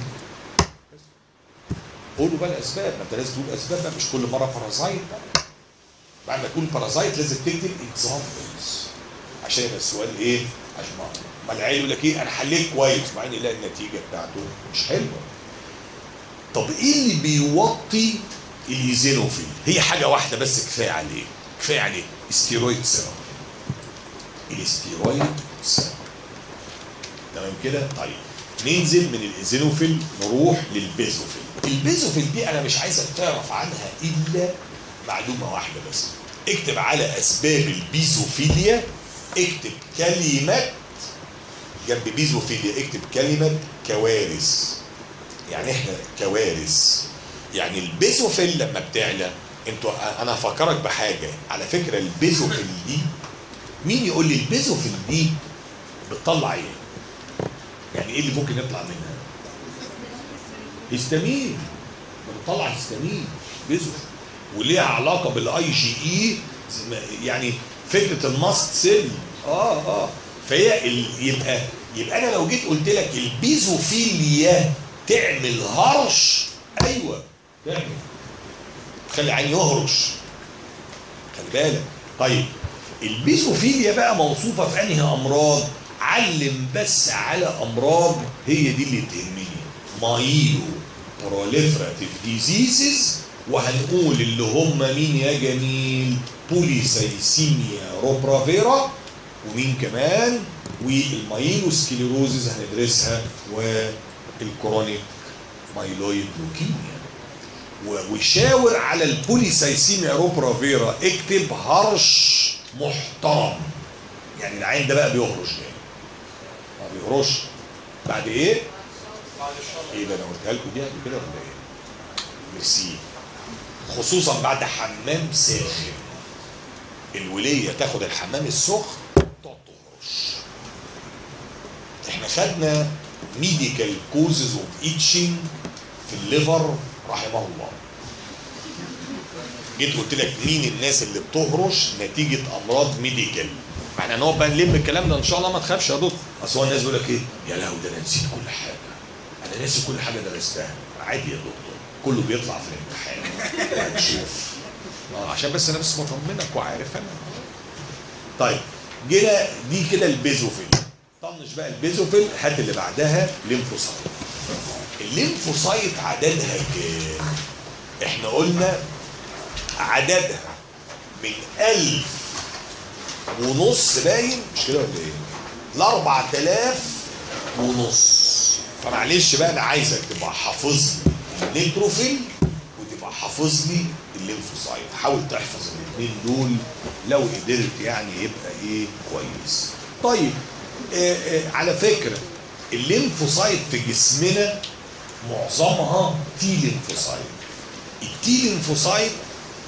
قولوا بقى الاسباب ما انت لازم تقول اسباب بقى مش كل مره بارازايت بقى بعد ما تقول بارازايت لازم تكتب اكزامبلز عشان يبقى السؤال ايه عشان ما ما العيل يقول لك ايه انا حليت كويس مع ان يلاقي النتيجه بتاعته مش حلوه طب ايه اللي بيوطي الايزينوفيل هي حاجه واحده بس كفايه عليه كفايه عليه استيرويد سيرم الاستيرويد سيرم تمام كده طيب ننزل من الايزينوفيل نروح للبيزوفيل البيزوفيل دي انا مش عايزك تعرف عنها الا معلومه واحده بس اكتب على اسباب البيزوفيليا اكتب كلمه جنب بيزوفيليا اكتب كلمه كوارث يعني احنا كوارث يعني البيزوفيل لما بتعلى انتوا انا هفكرك بحاجه على فكره البيزوفيل دي مين يقول لي البيزوفيل دي بتطلع ايه؟ يعني ايه اللي ممكن يطلع منها؟ هيستامين بتطلع هيستامين بيزوفيل وليها علاقه بالاي جي اي يعني فكره الماست سيل اه اه فهي ال- يبقى يبقى انا لو جيت قلت لك البيزوفيليا تعمل هرش ايوه تعمل تخلي عين يهرش خلي بالك طيب البيزوفيليا بقى موصوفه في انهي امراض علم بس على امراض هي دي اللي تهمني مايلو بروليفراتيف ديزيزز وهنقول اللي هم مين يا جميل بوليسايسيميا روبرافيرا ومين كمان والمايلو سكليروزز هندرسها والكرونيك مايلويد لوكيميا و- وشاور على البوليسايسيميا روبرافيرا اكتب هرش محترم يعني العين ده بقى بيهرش جامد ما بيهرش بعد ايه؟ ايه ده انا قلتها لكم دي قبل كده ولا ايه؟ ميرسي خصوصا بعد حمام ساخن الوليه تاخد الحمام السخن تقعد تهرش احنا خدنا ميديكال كوزز اوف ايتشنج في الليفر رحمه الله جيت قلت لك مين الناس اللي بتهرش نتيجه امراض ميديكال احنا هنقعد بقى نلم الكلام ده ان شاء الله ما تخافش يا دكتور اصل هو الناس بيقول لك ايه يا لهوي ده انا نسيت كل حاجه انا ناسي كل حاجه درستها عادي يا دكتور كله بيطلع في الامتحان هنشوف اه عشان بس انا بس بطمنك وعارف انا طيب جينا دي كده البيزوفيل طنش بقى البيزوفيل هات اللي بعدها ليمفوسايت الليمفوسايت عددها كام احنا قلنا عددها من ألف ونص باين مش كده ولا ايه لأربع تلاف ونص فمعلش بقى انا عايزك تبقى حافظ لي النيتروفيل وتبقى حافظ لي الليمفوسايت حاول تحفظ الاثنين دول لو قدرت يعني يبقى ايه كويس طيب آه آه على فكره الليمفوسايت في جسمنا معظمها تي ليمفوسايت التي ليمفوسايت 80%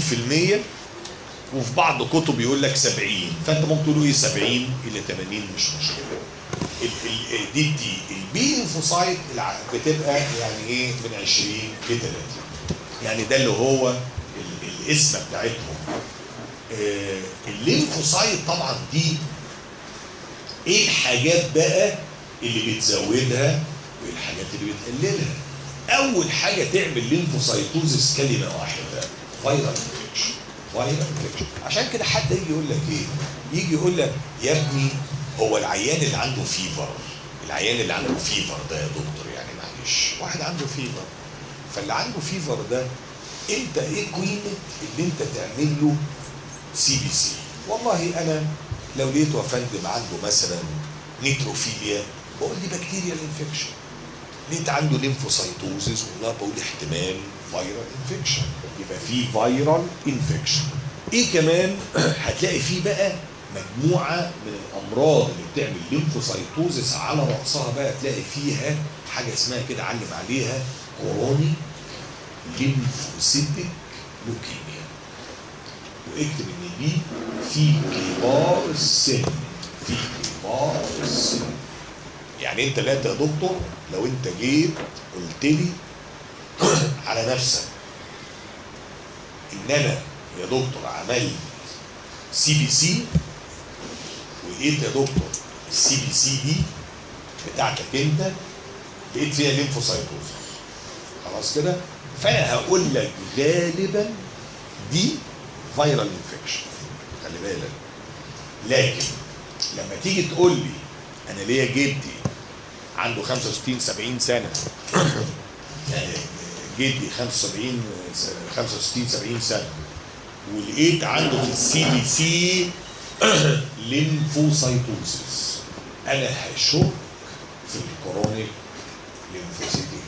وفي بعض كتب يقول لك 70 فانت ممكن تقول ايه 70 الى 80 مش مشكله ال ال دي التي البي ليمفوسايت الع- بتبقى يعني ايه من 20 ل 30 يعني ده اللي هو ال- الاسم بتاعتهم آه، الليمفوسايت طبعا دي ايه الحاجات بقى اللي بتزودها وايه الحاجات اللي بتقللها اول حاجه تعمل ليمفوسايتوزس كلمه واحده فايرال انفكشن فايرال انفكشن عشان كده حد يجي يقول لك ايه يجي يقول لك يا ابني هو العيان اللي عنده فيفر العيان اللي عنده فيفر ده يا دكتور يعني معلش واحد عنده فيفر فاللي عنده فيفر ده انت ايه قيمه اللي انت تعمل له سي بي سي والله انا لو لقيته يا فندم عنده مثلا نيتروفيليا بقول دي بكتيريا انفكشن لقيت عنده ليمفوسايتوزيس والله بقول احتمال فيرال انفكشن يبقى في فيرال انفكشن ايه كمان هتلاقي فيه بقى مجموعه من الامراض اللي بتعمل ليمفوسايتوزس على راسها بقى تلاقي فيها حاجه اسمها كده علم عليها كوروني ليمفوسيتك لوكيميا واكتب ان دي في كبار السن في كبار السن يعني انت لا يا دكتور لو انت جيت قلت لي على نفسك ان انا يا دكتور عملت سي بي سي ولقيت يا دكتور السي بي سي دي بتاعتك انت لقيت فيها ليمفوسايتوزس خلاص كده فانا هقول لك غالبا دي فيرال انفكشن خلي بالك لكن لما تيجي تقول لي انا ليا جدي عنده 65 70 سنه جدي 75 65 70 سنه ولقيت عنده في السي بي سي ليمفوسايتوسيس انا هشك في الكورونيك ليمفوسيتيك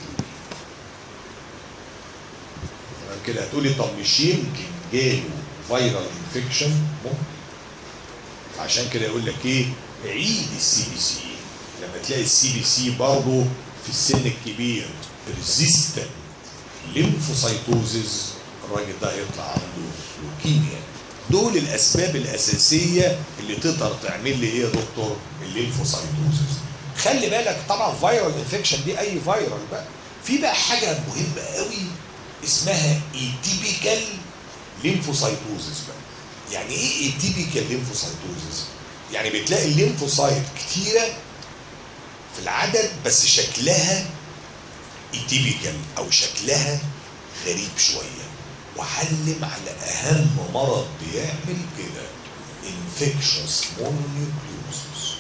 تمام كده هتقولي طب مش يمكن جاله فيرال انفكشن ممكن عشان كده يقول لك ايه عيد السي بي سي لما تلاقي السي بي سي برضه في السن الكبير ريزيستنت ليمفوسايتوزز الراجل ده هيطلع عنده لوكيميا دول الاسباب الاساسيه اللي تقدر تعمل لي ايه يا دكتور الليمفوسايتوزز خلي بالك طبعا فيرال انفكشن دي اي فيرال بقى في بقى حاجه مهمه قوي اسمها ايتيبيكال ليمفوسايتوزز بقى يعني ايه ايتيبيكال ليمفوسايتوزز يعني بتلاقي الليمفوسايت كتيره في العدد بس شكلها ايتيبيكال او شكلها غريب شويه وعلم على اهم مرض بيعمل كده انفكشوس مونونيوكليوزس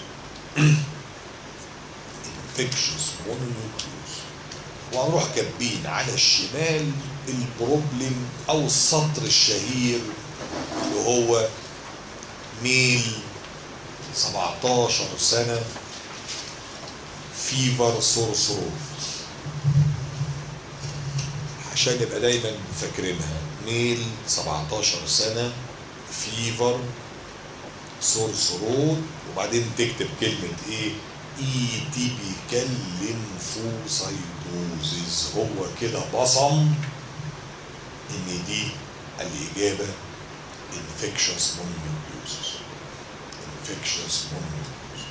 انفكشوس مونونيوكليوز وهنروح كاتبين على الشمال البروبلم او السطر الشهير اللي هو ميل 17 سنه فيفر سورسروت عشان نبقى دايما فاكرينها ميل 17 سنة فيفر سورسروت وبعدين تكتب كلمة ايه اي تيبيكال ليمفوسايتوزيس هو كده بصم ان دي الاجابة infectious mononucleosis infectious mononucleosis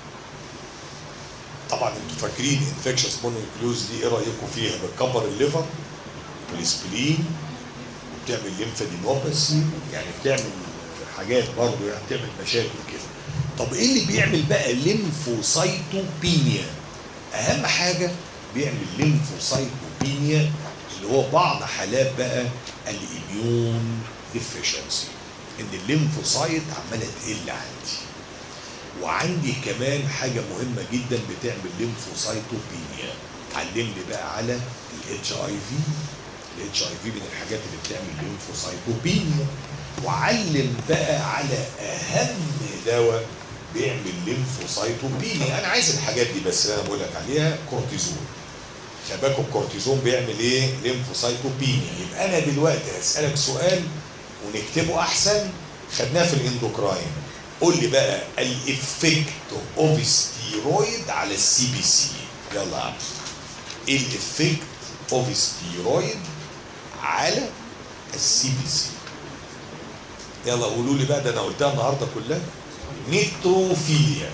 طبعا انتوا فاكرين انفكشس مونوكلوز دي ايه رايكم فيها بتكبر الليفر والسبلين وبتعمل ليمفادينوباثي يعني بتعمل حاجات برضه يعني بتعمل مشاكل كده طب ايه اللي بيعمل بقى ليمفوسايتوبينيا اهم حاجه بيعمل ليمفوسايتوبينيا اللي هو بعض حالات بقى الاميون ديفيشنسي ان الليمفوسايت عماله تقل عندي وعندي كمان حاجه مهمه جدا بتعمل ليمفوسايتوبينيا علمني بقى على الاتش اي في الاتش اي في من الحاجات اللي بتعمل ليمفوسايتوبينيا وعلم بقى على اهم دواء بيعمل ليمفوسايتوبينيا انا عايز الحاجات دي بس اللي انا بقول لك عليها كورتيزون شباك الكورتيزون بيعمل ايه ليمفوسايتوبينيا يبقى انا دلوقتي هسالك سؤال ونكتبه احسن خدناه في الاندوكراين قول لي بقى الافكت اوف ستيرويد على السي بي سي يلا يا عم ايه الافكت اوف ستيرويد على السي بي سي يلا قولوا لي بقى ده انا قلتها النهارده كلها نيتروفيليا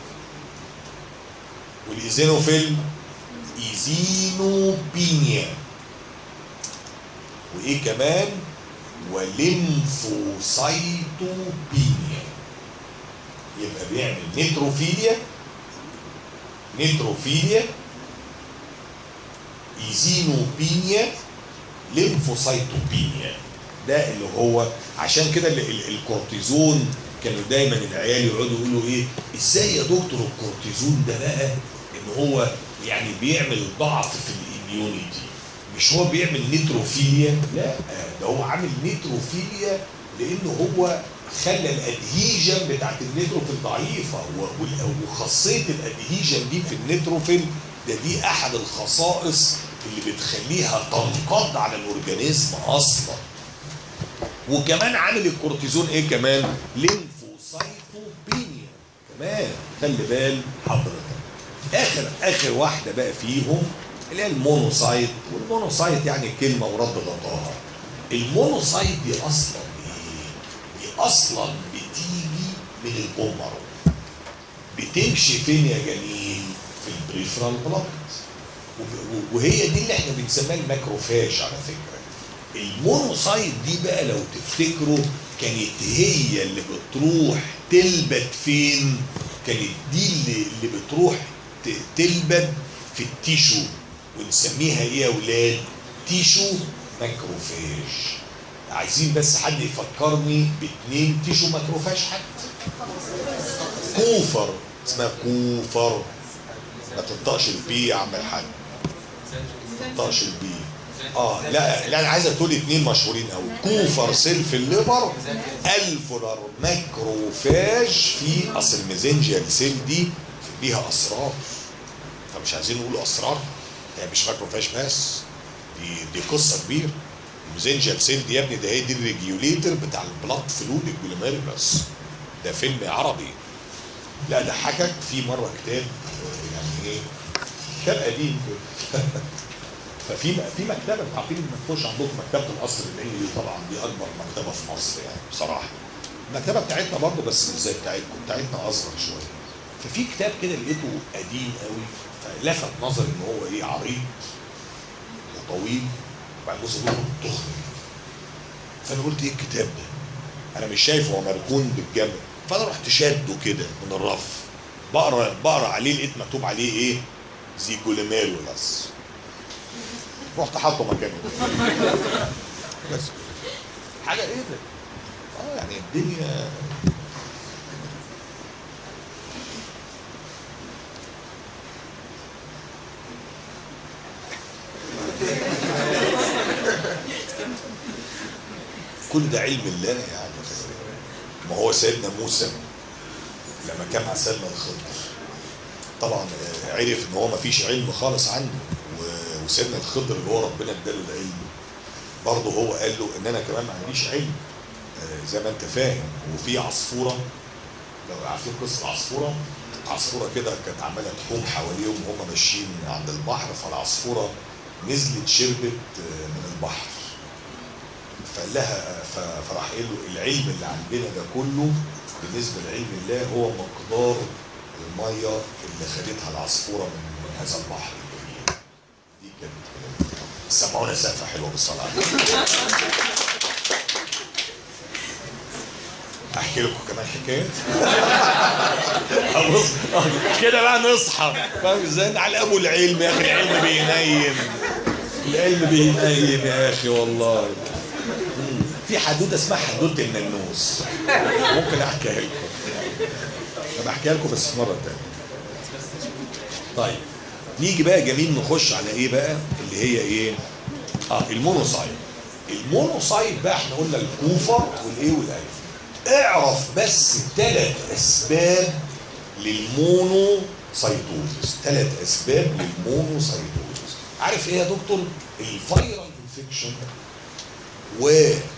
والايزينوفيل ايزينوبينيا وايه كمان وليمفوسايتوبينيا يبقى بيعمل نيتروفيليا نيتروفيليا ايزينوبينيا ليمفوسايتوبينيا ده اللي هو عشان كده ال- ال- الكورتيزون كانوا دايما العيال يقعدوا يقولوا ايه ازاي يا دكتور الكورتيزون ده بقى ان هو يعني بيعمل ضعف في الاميونيتي مش هو بيعمل نيتروفيليا لا ده هو عامل نيتروفيليا لانه هو خلى الادهيجن بتاعت النيتروفيل ضعيفه و- وال- وخاصيه الادهيجن دي في النيتروفيل ده دي احد الخصائص اللي بتخليها تنقض على الاورجانيزم اصلا وكمان عامل الكورتيزون ايه كمان ليمفوسايتوبينيا كمان خلي بال حضرتك اخر اخر واحده بقى فيهم اللي هي المونوسايت والمونوسايت يعني كلمه ورد غطاها المونوسايت دي اصلا ايه دي اصلا بتيجي من البومر بتمشي فين يا جميل في البريفرال بلاد وهي دي اللي احنا بنسميها الماكروفاج على فكره المونوسايت دي بقى لو تفتكروا كانت هي اللي بتروح تلبد فين كانت دي اللي, اللي بتروح ت- تلبد في التيشو ونسميها ايه يا ولاد تيشو ماكروفاج عايزين بس حد يفكرني باتنين تيشو ماكروفاج حتى كوفر اسمها كوفر ما تنطقش البي يا عم الحاج ما تنطقش البي اه لا لا انا عايز تقول اتنين مشهورين قوي كوفر سيل في الليفر الفولار ماكروفاج في اصل الميزنجيال سيل دي ليها اسرار فمش عايزين نقول اسرار هي مش ماكروفاج بس دي دي قصه كبيره الميزنجيال سيل دي يا ابني ده هي دي الريجيوليتر بتاع البلاد فلويد الجلوميرولس ده فيلم عربي لا ده حكك في مره كتاب آه، يعني ايه كتاب قديم كده ففي في مكتبه انتوا عارفين لما تخش عندكم مكتبه القصر العيني دي طبعا دي اكبر مكتبه في مصر يعني بصراحه المكتبه بتاعتنا برضه بس مش زي بتاعتكم بتاعتنا اصغر شويه ففي كتاب كده لقيته قديم قوي فلفت نظري ان هو ايه عريض وطويل وبعدين بص له تخن فانا قلت ايه الكتاب ده؟ انا مش شايف هو مركون بالجنب فانا رحت شاده كده من الرف بقرا بقرا عليه لقيت مكتوب عليه ايه؟ زيجوليميرولس رحت حاطه مكانه بس حاجه ايه ده؟ اه يعني الدنيا كل ده علم الله يعني ما هو سيدنا موسى لما كان مع سيدنا الخضر طبعا آه، عرف ان هو ما فيش علم خالص عنده و- وسيدنا الخضر اللي هو ربنا اداله العلم برضه هو قال له ان انا كمان ما عنديش علم آه، زي ما انت فاهم وفي عصفوره لو عارفين قصه العصفوره عصفوره كده كانت عماله تحوم حواليهم وهم ماشيين عند البحر فالعصفوره نزلت شربت آه، من البحر فقال لها ف- فراح قال له العلم اللي عندنا ده كله بالنسبه لعلم الله هو مقدار الميه اللي خدتها العصفوره من من هذا البحر الجميل دي كانت سمعونا سقفه حلوه بالصلاه على النبي. احكي لكم كمان حكايه أبص كده بقى نصحى فاهم ازاي على ابو العلم يا اخي العلم بينيم العلم بينيم يا اخي والله مم. في حدوته اسمها حدوته الننوس ممكن احكيها لكم طب احكيها لكم بس في مره تانية طيب نيجي بقى جميل نخش على ايه بقى اللي هي ايه اه المونوسايت المونوسايت بقى احنا قلنا الكوفر والايه والالف اعرف بس ثلاث اسباب للمونوسايتوزس ثلاث اسباب للمونوسايتوزس عارف ايه يا دكتور الفيرال انفكشن و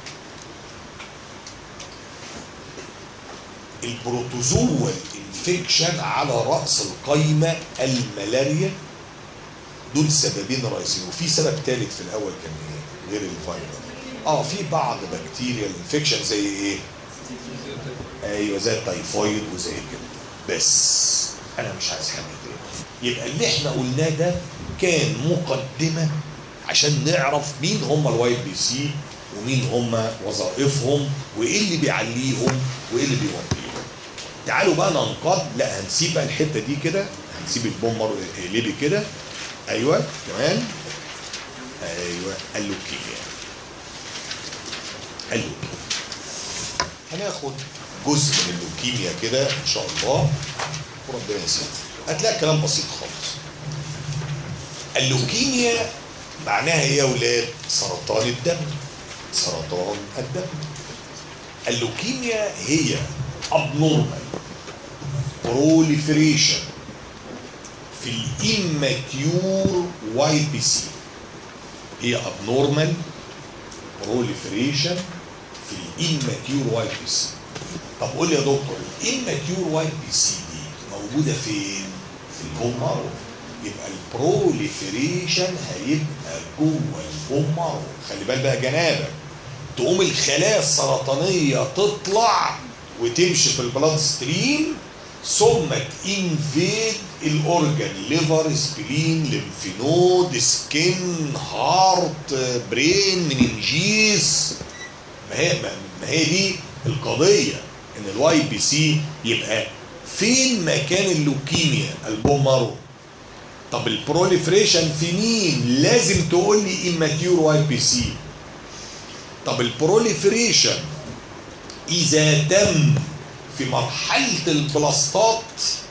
البروتوزوال انفكشن على راس القايمه الملاريا دول سببين رئيسيين وفي سبب ثالث في الاول كان ايه غير الفيروس اه في بعض بكتيريا انفكشن زي ايه ايوه زي التيفويد وزي كده بس انا مش عايز حاجه تاني يبقى اللي احنا قلناه ده كان مقدمه عشان نعرف مين هم الواي بي سي ومين هم وظائفهم وايه اللي بيعليهم وايه اللي بيوطيهم تعالوا بقى ننقض لا هنسيب بقى الحته دي كده هنسيب البومر اقلبي كده ايوه كمان ايوه اللوكيميا اللوكيميا هناخد جزء من اللوكيميا كده ان شاء الله وربنا يسلمك هتلاقي كلام بسيط خالص اللوكيميا معناها ايه يا ولاد سرطان الدم سرطان الدم اللوكيميا هي abnormal proliferation في الاماتيور واي بي سي هي abnormal proliferation في الاماتيور واي بي سي طب قول لي يا دكتور الاماتيور واي بي سي دي موجوده فين؟ في البون مارو يبقى البروليفريشن هيبقى جوه البون مارو خلي بالك بقى جنابك تقوم الخلايا السرطانيه تطلع وتمشي في البلاد ستريم ثم تنفيد الاورجن ليفر سبلين ليمفينود سكين هارت برين مننجيز ما هي ما هي دي القضيه ان الواي بي سي يبقى فين مكان اللوكيميا البون مارو طب البروليفريشن في مين لازم تقول لي اماتيور واي بي سي طب البروليفريشن اذا تم في مرحله البلاستات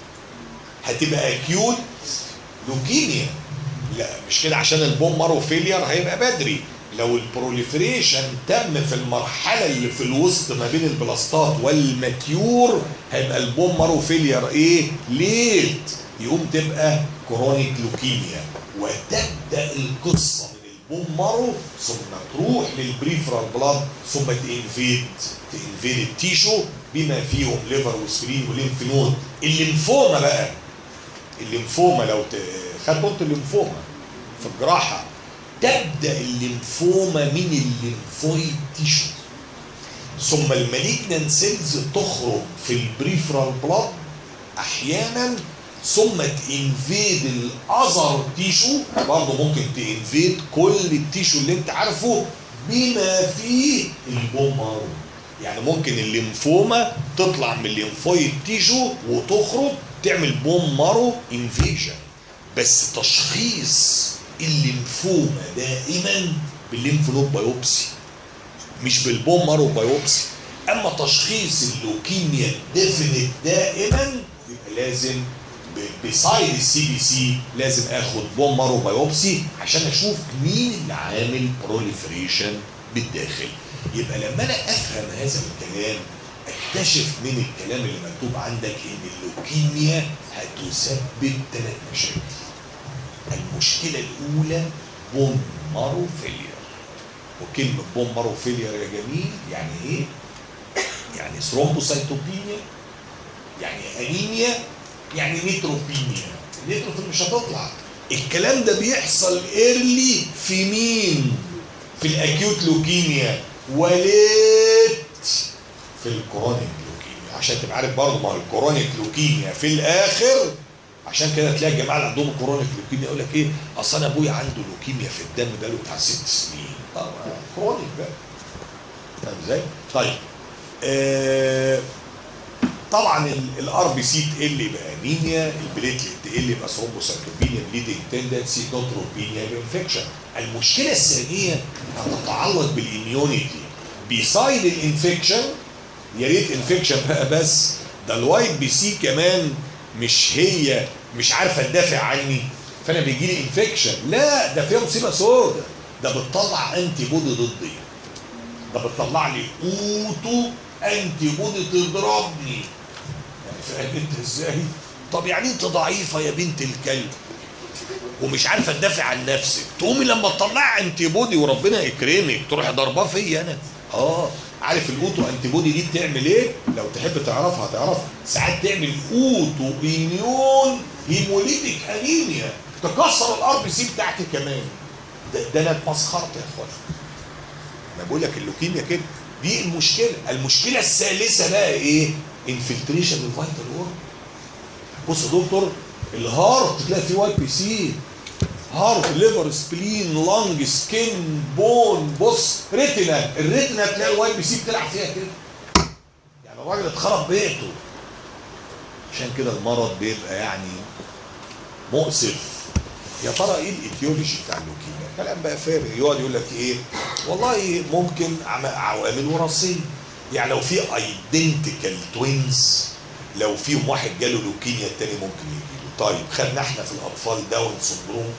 هتبقى اكيوت لوكيميا لا مش كده عشان البون مارو فيلير هيبقى بدري لو البروليفريشن تم في المرحله اللي في الوسط ما بين البلاستات والماتيور هيبقى البون مارو فيلير ايه ليت يقوم تبقى كرونيك لوكيميا وتبدا القصه من البون مارو ثم تروح للبريفرال بلاد ثم تنفيد تنفيد التيشو بما فيهم ليفر وسبرين وليمف نود الليمفوما بقى الليمفوما لو ت... خدت انت الليمفوما في الجراحه تبدا الليمفوما من الليمفويد تيشو ثم المالجنان سيلز تخرج في البريفرال بلاد احيانا ثم تنفيد الاذر تيشو برضه ممكن تنفيد كل التيشو اللي انت عارفه بما فيه البون مارو يعني ممكن الليمفوما تطلع من الليمفويد تيشو وتخرج تعمل بون مارو انفيجن بس تشخيص الليمفوما دائما بالليمف نود بايوبسي مش بالبون مارو بايوبسي اما تشخيص اللوكيميا ديفينيت دائما يبقى لازم بسايد السي بي سي لازم اخد بون مارو بايوبسي عشان اشوف مين اللي عامل بروليفريشن بالداخل يبقى لما انا افهم هذا الكلام اكتشف من الكلام اللي مكتوب عندك ان اللوكيميا هتسبب ثلاث مشاكل المشكله الاولى بون مارو فيلير وكلمه بون مارو فيلير يا جميل يعني ايه يعني ثرومبوسايتوبينيا يعني انيميا يعني نيتروبينيا النيتروفيل مش هتطلع الكلام ده بيحصل ايرلي في مين في الاكيوت لوكيميا وليت في الكرونيك لوكيميا عشان تبقى عارف برضه ما هو الكرونيك لوكيميا في الاخر عشان كده تلاقي الجماعه اللي عندهم كرونيك لوكيميا يقول لك ايه اصل انا ابويا عنده لوكيميا في الدم بقاله بتاع ست سنين طبعا كرونيك بقى فاهم ازاي؟ طيب آه طبعا الار بي سي تقل يبقى انيميا البليتلت تقل يبقى ثرومبوسايتوبينيا بليدنج تندنسي نوتروبينيا انفكشن المشكله الثانيه تتعلق بالاميونيتي بيسايد الانفكشن يا ريت انفكشن بقى بس ده الوايت بي سي كمان مش هي مش عارفه تدافع عني فانا بيجي لي انفكشن لا ده فيها مصيبه سودة ده بتطلع انتي بودي ضدي ده بتطلع لي اوتو انتي بودي تضربني يعني فاهم انت ازاي؟ طب يعني انت ضعيفه يا بنت الكلب ومش عارفه تدافع عن نفسك تقومي لما تطلع انتي بودي وربنا يكرمك تروح ضرباه فيا انا اه عارف الاوتو انتي بودي دي بتعمل ايه لو تحب تعرفها هتعرفها ساعات تعمل اوتو اميون هيموليتيك انيميا تكسر الار بي سي بتاعتي كمان ده, ده انا اتمسخرت يا اخوان انا بقول لك اللوكيميا كده دي المشكله المشكله الثالثه بقى ايه انفلتريشن الفيتال اورجن بص يا دكتور الهارت تلاقي فيه واي بي سي هارت ليفر سبلين لانج سكين بون بص ريتنا الريتنا تلاقي الواي بي سي بتلعب فيها كده يعني الراجل اتخرب بيته عشان كده المرض بيبقى يعني مؤسف يا ترى ايه الايتيولوجي بتاع اللوكيميا كلام بقى فارغ يقعد يقول لك ايه والله ممكن عوامل وراثيه يعني لو في ايدنتيكال توينز لو فيهم واحد جاله لوكيميا التاني ممكن يجي له طيب خدنا احنا في الاطفال داون سندروم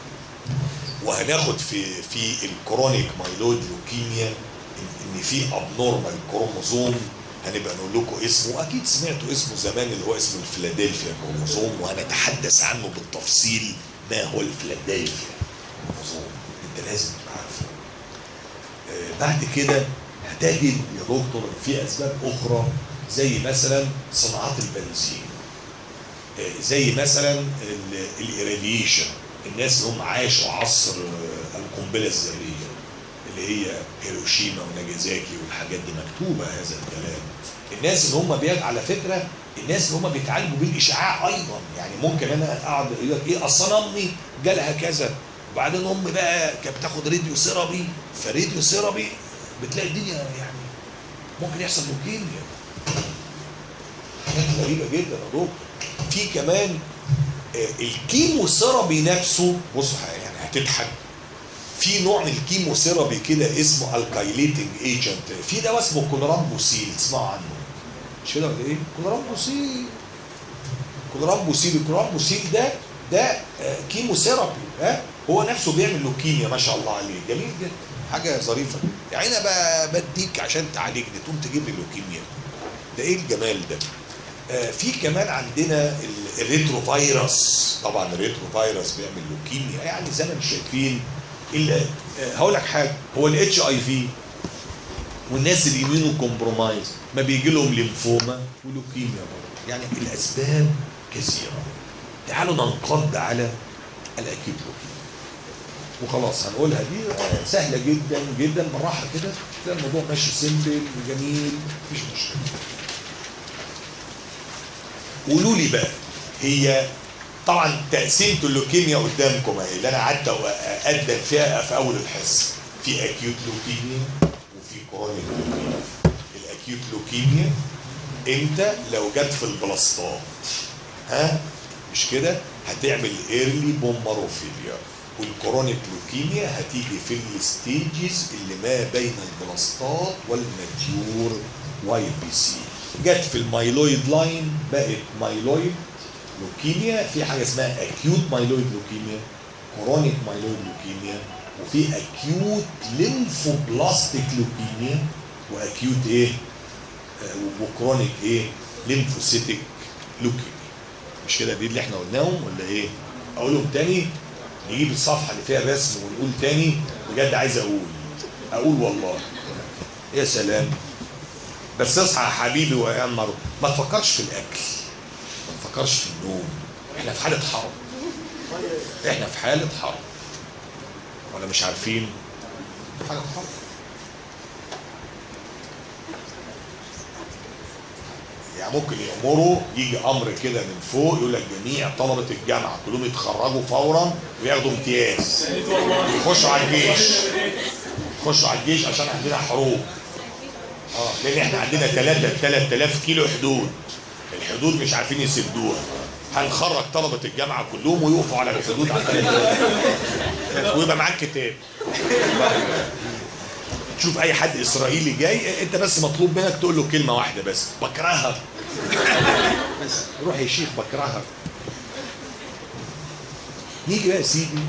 وهناخد في في الكرونيك مايلود لوكيميا ان, إن في ابنورمال كروموزوم هنبقى نقول لكم اسمه اكيد سمعتوا اسمه زمان اللي هو اسمه الفيلادلفيا كروموزوم وهنتحدث عنه بالتفصيل ما هو الفيلادلفيا كروموزوم انت لازم تبقى عارفه آه بعد كده هتجد يا دكتور إن في اسباب اخرى زي مثلا صناعات البنزين آه، زي مثلا الإيراديشن الناس اللي هم عاشوا عصر آه، القنبله الذريه اللي هي هيروشيما وناجازاكي والحاجات دي مكتوبه هذا الكلام الناس اللي هم بيت على فكره الناس اللي هم بيتعالجوا بالاشعاع ايضا يعني ممكن انا اقعد يقول لك ايه اصل أنا امي جالها كذا وبعدين امي بقى كانت بتاخد راديو سيرابي فراديو سيرابي بتلاقي الدنيا يعني ممكن يحصل لوكيميا حاجات غريبه جدا يا دكتور في كمان آه، الكيمو سيرابي نفسه بص يعني هتضحك في نوع من الكيمو سيرابي كده اسمه الكايليتنج ايجنت في دواء اسمه كولرامبوسيل تسمعوا عنه مش كده ولا ايه؟ كولرامبوسيل كولرامبوسيل الكولرامبوسيل ده ده آه، كيمو سيرابي ها هو نفسه بيعمل لوكيميا ما شاء الله عليه جميل جدا حاجه ظريفه يعني انا ب- بديك عشان تعالجني تقوم تجيب لي لوكيميا ده ايه الجمال ده؟ آه، في كمان عندنا ال- الريترو فيروس طبعا الريترو فيروس بيعمل لوكيميا يعني زي ما انتم شايفين ال- آه، هقول لك حاجه هو الاتش اي في والناس اللي يمينو كومبرومايز ما بيجي لهم ليمفوما ولوكيميا برضه يعني الاسباب كثيره تعالوا ننقض على الاكيد لوكيميا وخلاص هنقولها دي آه، سهله جدا جدا بالراحه كده تلاقي الموضوع ماشي سيمبل وجميل مفيش مشكله قولوا لي بقى هي طبعا تقسيمه اللوكيميا قدامكم اهي اللي انا قعدت اقدم فيها في اول الحصه في اكيوت لوكيميا وفي كرونيك لوكيميا الاكيوت لوكيميا امتى لو جت في البلاستات ها مش كده هتعمل ايرلي بومباروفيليا والكرونيك لوكيميا هتيجي في الستيجز اللي ما بين البلاستات والماتيور واي بي سي جت في المايلويد لاين بقت مايلويد لوكيميا في حاجه اسمها اكيوت مايلويد لوكيميا كرونيك مايلويد لوكيميا وفي اكيوت ليمفوبلاستيك لوكيميا واكيوت ايه آه، وكرونيك ايه ليمفوسيتيك لوكيميا مش كده دي اللي احنا قلناهم ولا ايه اقولهم تاني نجيب الصفحه اللي فيها الرسم ونقول تاني بجد عايز اقول اقول والله يا سلام بس اصحى يا حبيبي ويا مر ما تفكرش في الاكل ما تفكرش في النوم احنا في حاله حرب احنا في حاله حرب ولا مش عارفين حاله حرب يعني ممكن يأمروا يجي امر كده من فوق يقول لك جميع طلبه الجامعه كلهم يتخرجوا فورا وياخدوا امتياز يخشوا على الجيش يخشوا على الجيش عشان عندنا حروب اه لان احنا عندنا 3 3000 كيلو حدود الحدود مش عارفين يسدوها هنخرج طلبه الجامعه كلهم ويقفوا على الحدود على 3000 ويبقى معاك كتاب تشوف اي حد اسرائيلي جاي انت بس مطلوب منك تقول له كلمه واحده بس بكرهها بس روح يا شيخ بكرهها نيجي بقى يا سيدي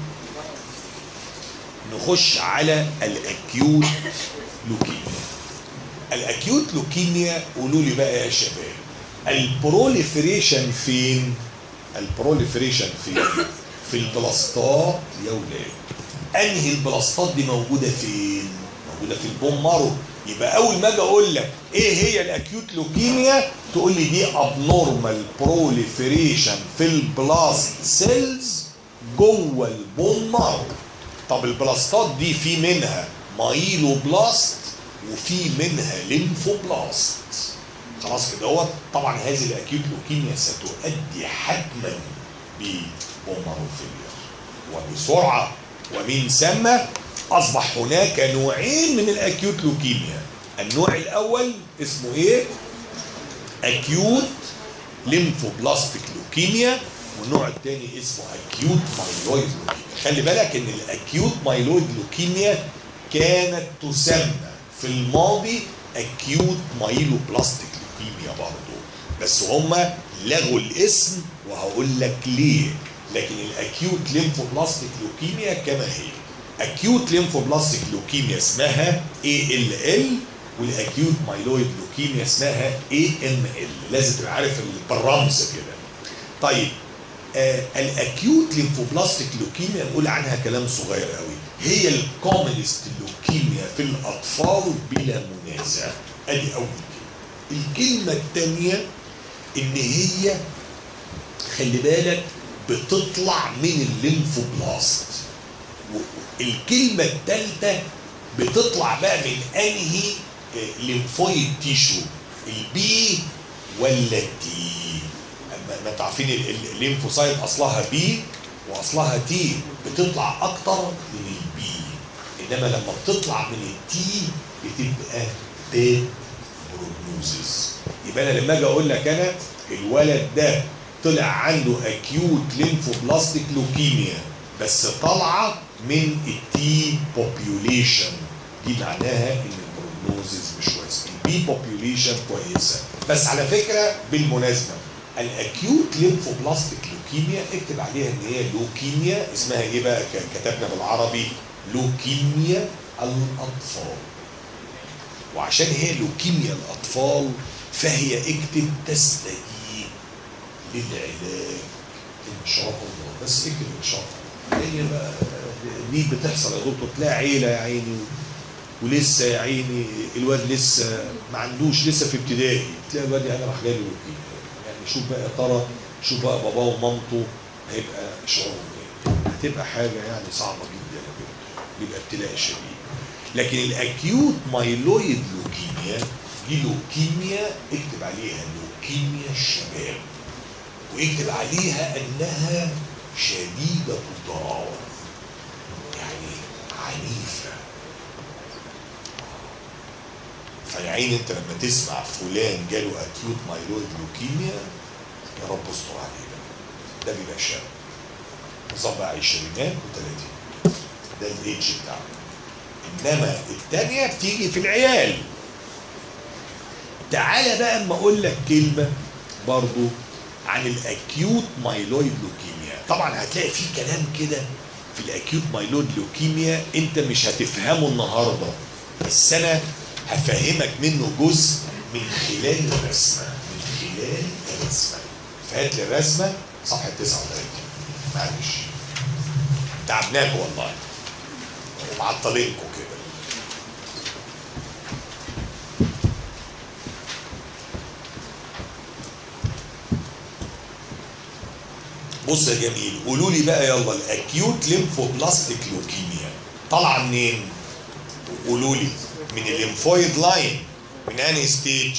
نخش على الاكيوت لوكيميا الاكيوت لوكيميا قولوا لي بقى يا شباب البروليفريشن فين البروليفريشن فين في البلاستات يا ولاد انهي البلاستات دي موجوده فين موجوده في البون مارو يبقى اول ما اجي اقول لك ايه هي الاكيوت لوكيميا تقول لي دي ابنورمال بروليفريشن في البلاست سيلز جوه البون مارو طب البلاستات دي في منها مايلو بلاست وفي منها ليمفوبلاست خلاص كده هو طبعا هذه الاكيوت لوكيميا ستؤدي حتما ببوماروفيليا وبسرعه ومن ثم اصبح هناك نوعين من الاكيوت لوكيميا النوع الاول اسمه ايه اكيوت ليمفوبلاستيك لوكيميا والنوع الثاني اسمه اكيوت مايلويد لوكيميا خلي بالك ان الاكيوت مايلويد لوكيميا كانت تسمى في الماضي اكيوت مايلوبلاستيك لوكيميا برضه بس هم لغوا الاسم وهقول لك ليه لكن الاكيوت ليمفوبلاستيك لوكيميا كما هي اكيوت ليمفوبلاستيك لوكيميا اسمها اي ال ال والاكيوت مايلويد لوكيميا اسمها اي ام ال لازم تبقى عارف بالرمز كده طيب آه الاكيوت ليمفوبلاستيك لوكيميا نقول عنها كلام صغير قوي هي الكومنست لوكيميا في الاطفال بلا منازع ادي اول كلمه الكلمه الثانيه ان هي خلي بالك بتطلع من الليمفوبلاست و- الكلمه الثالثه بتطلع بقى من انهي آه، ليمفويد تيشو البي ولا التي ما- ما انتوا عارفين ال- ال- الليمفوسايت اصلها بي واصلها تي بتطلع اكتر من البي انما لما بتطلع من التي بتبقى باد بروجنوزس يبقى انا لما اجي اقول لك انا الولد ده طلع عنده اكيوت ليمفوبلاستيك لوكيميا بس طالعه من التي بوبيوليشن دي معناها ان البروجنوزس مش كويس البي بوبيوليشن كويسه بس على فكره بالمناسبه الاكيوت ليمفوبلاستيك لوكيميا اكتب عليها ان هي لوكيميا اسمها ايه بقى ك- كتبنا بالعربي لوكيميا الاطفال وعشان هي لوكيميا الاطفال فهي اكتب تستجيب للعلاج ان شاء الله بس اكتب ان شاء الله هي بقى دي بتحصل يا دكتور تلاقي عيله يا عيني ولسه يا عيني الواد لسه ما عندوش لسه في ابتدائي تلاقي الواد يعني راح جاي له لوكيميا يعني شوف بقى يا ترى شوف بقى باباه ومامته هيبقى شعورهم ايه هتبقى حاجه يعني صعبه جدا يا دكتور بيبقى ابتلاء شديد لكن الاكيوت مايلويد لوكيميا دي لوكيميا اكتب عليها لوكيميا الشباب واكتب عليها انها شديده الضراوه يعني عنيفه فيا عيني انت لما تسمع فلان جاله اكيوت مايلويد لوكيميا يا رب استر عليه بقى. ده بيبقى شاب نظام بقى عشرينات وثلاثين ده الايدج بتاعه انما الثانيه بتيجي في العيال تعالى بقى اما اقول لك كلمه برضو عن الاكيوت مايلويد لوكيميا طبعا هتلاقي في كلام كده في الاكيوت مايلويد لوكيميا انت مش هتفهمه النهارده بس انا هفهمك منه جزء من خلال الرسمه من خلال الرسمه فهات لي الرسمه صفحه 39 معلش تعبناكم والله ومعطلينكم كده بص يا جميل قولوا لي بقى يلا الاكيوت ليمفوبلاستيك لوكيميا طالعه منين؟ قولوا لي من الليمفويد لاين من انهي ستيج؟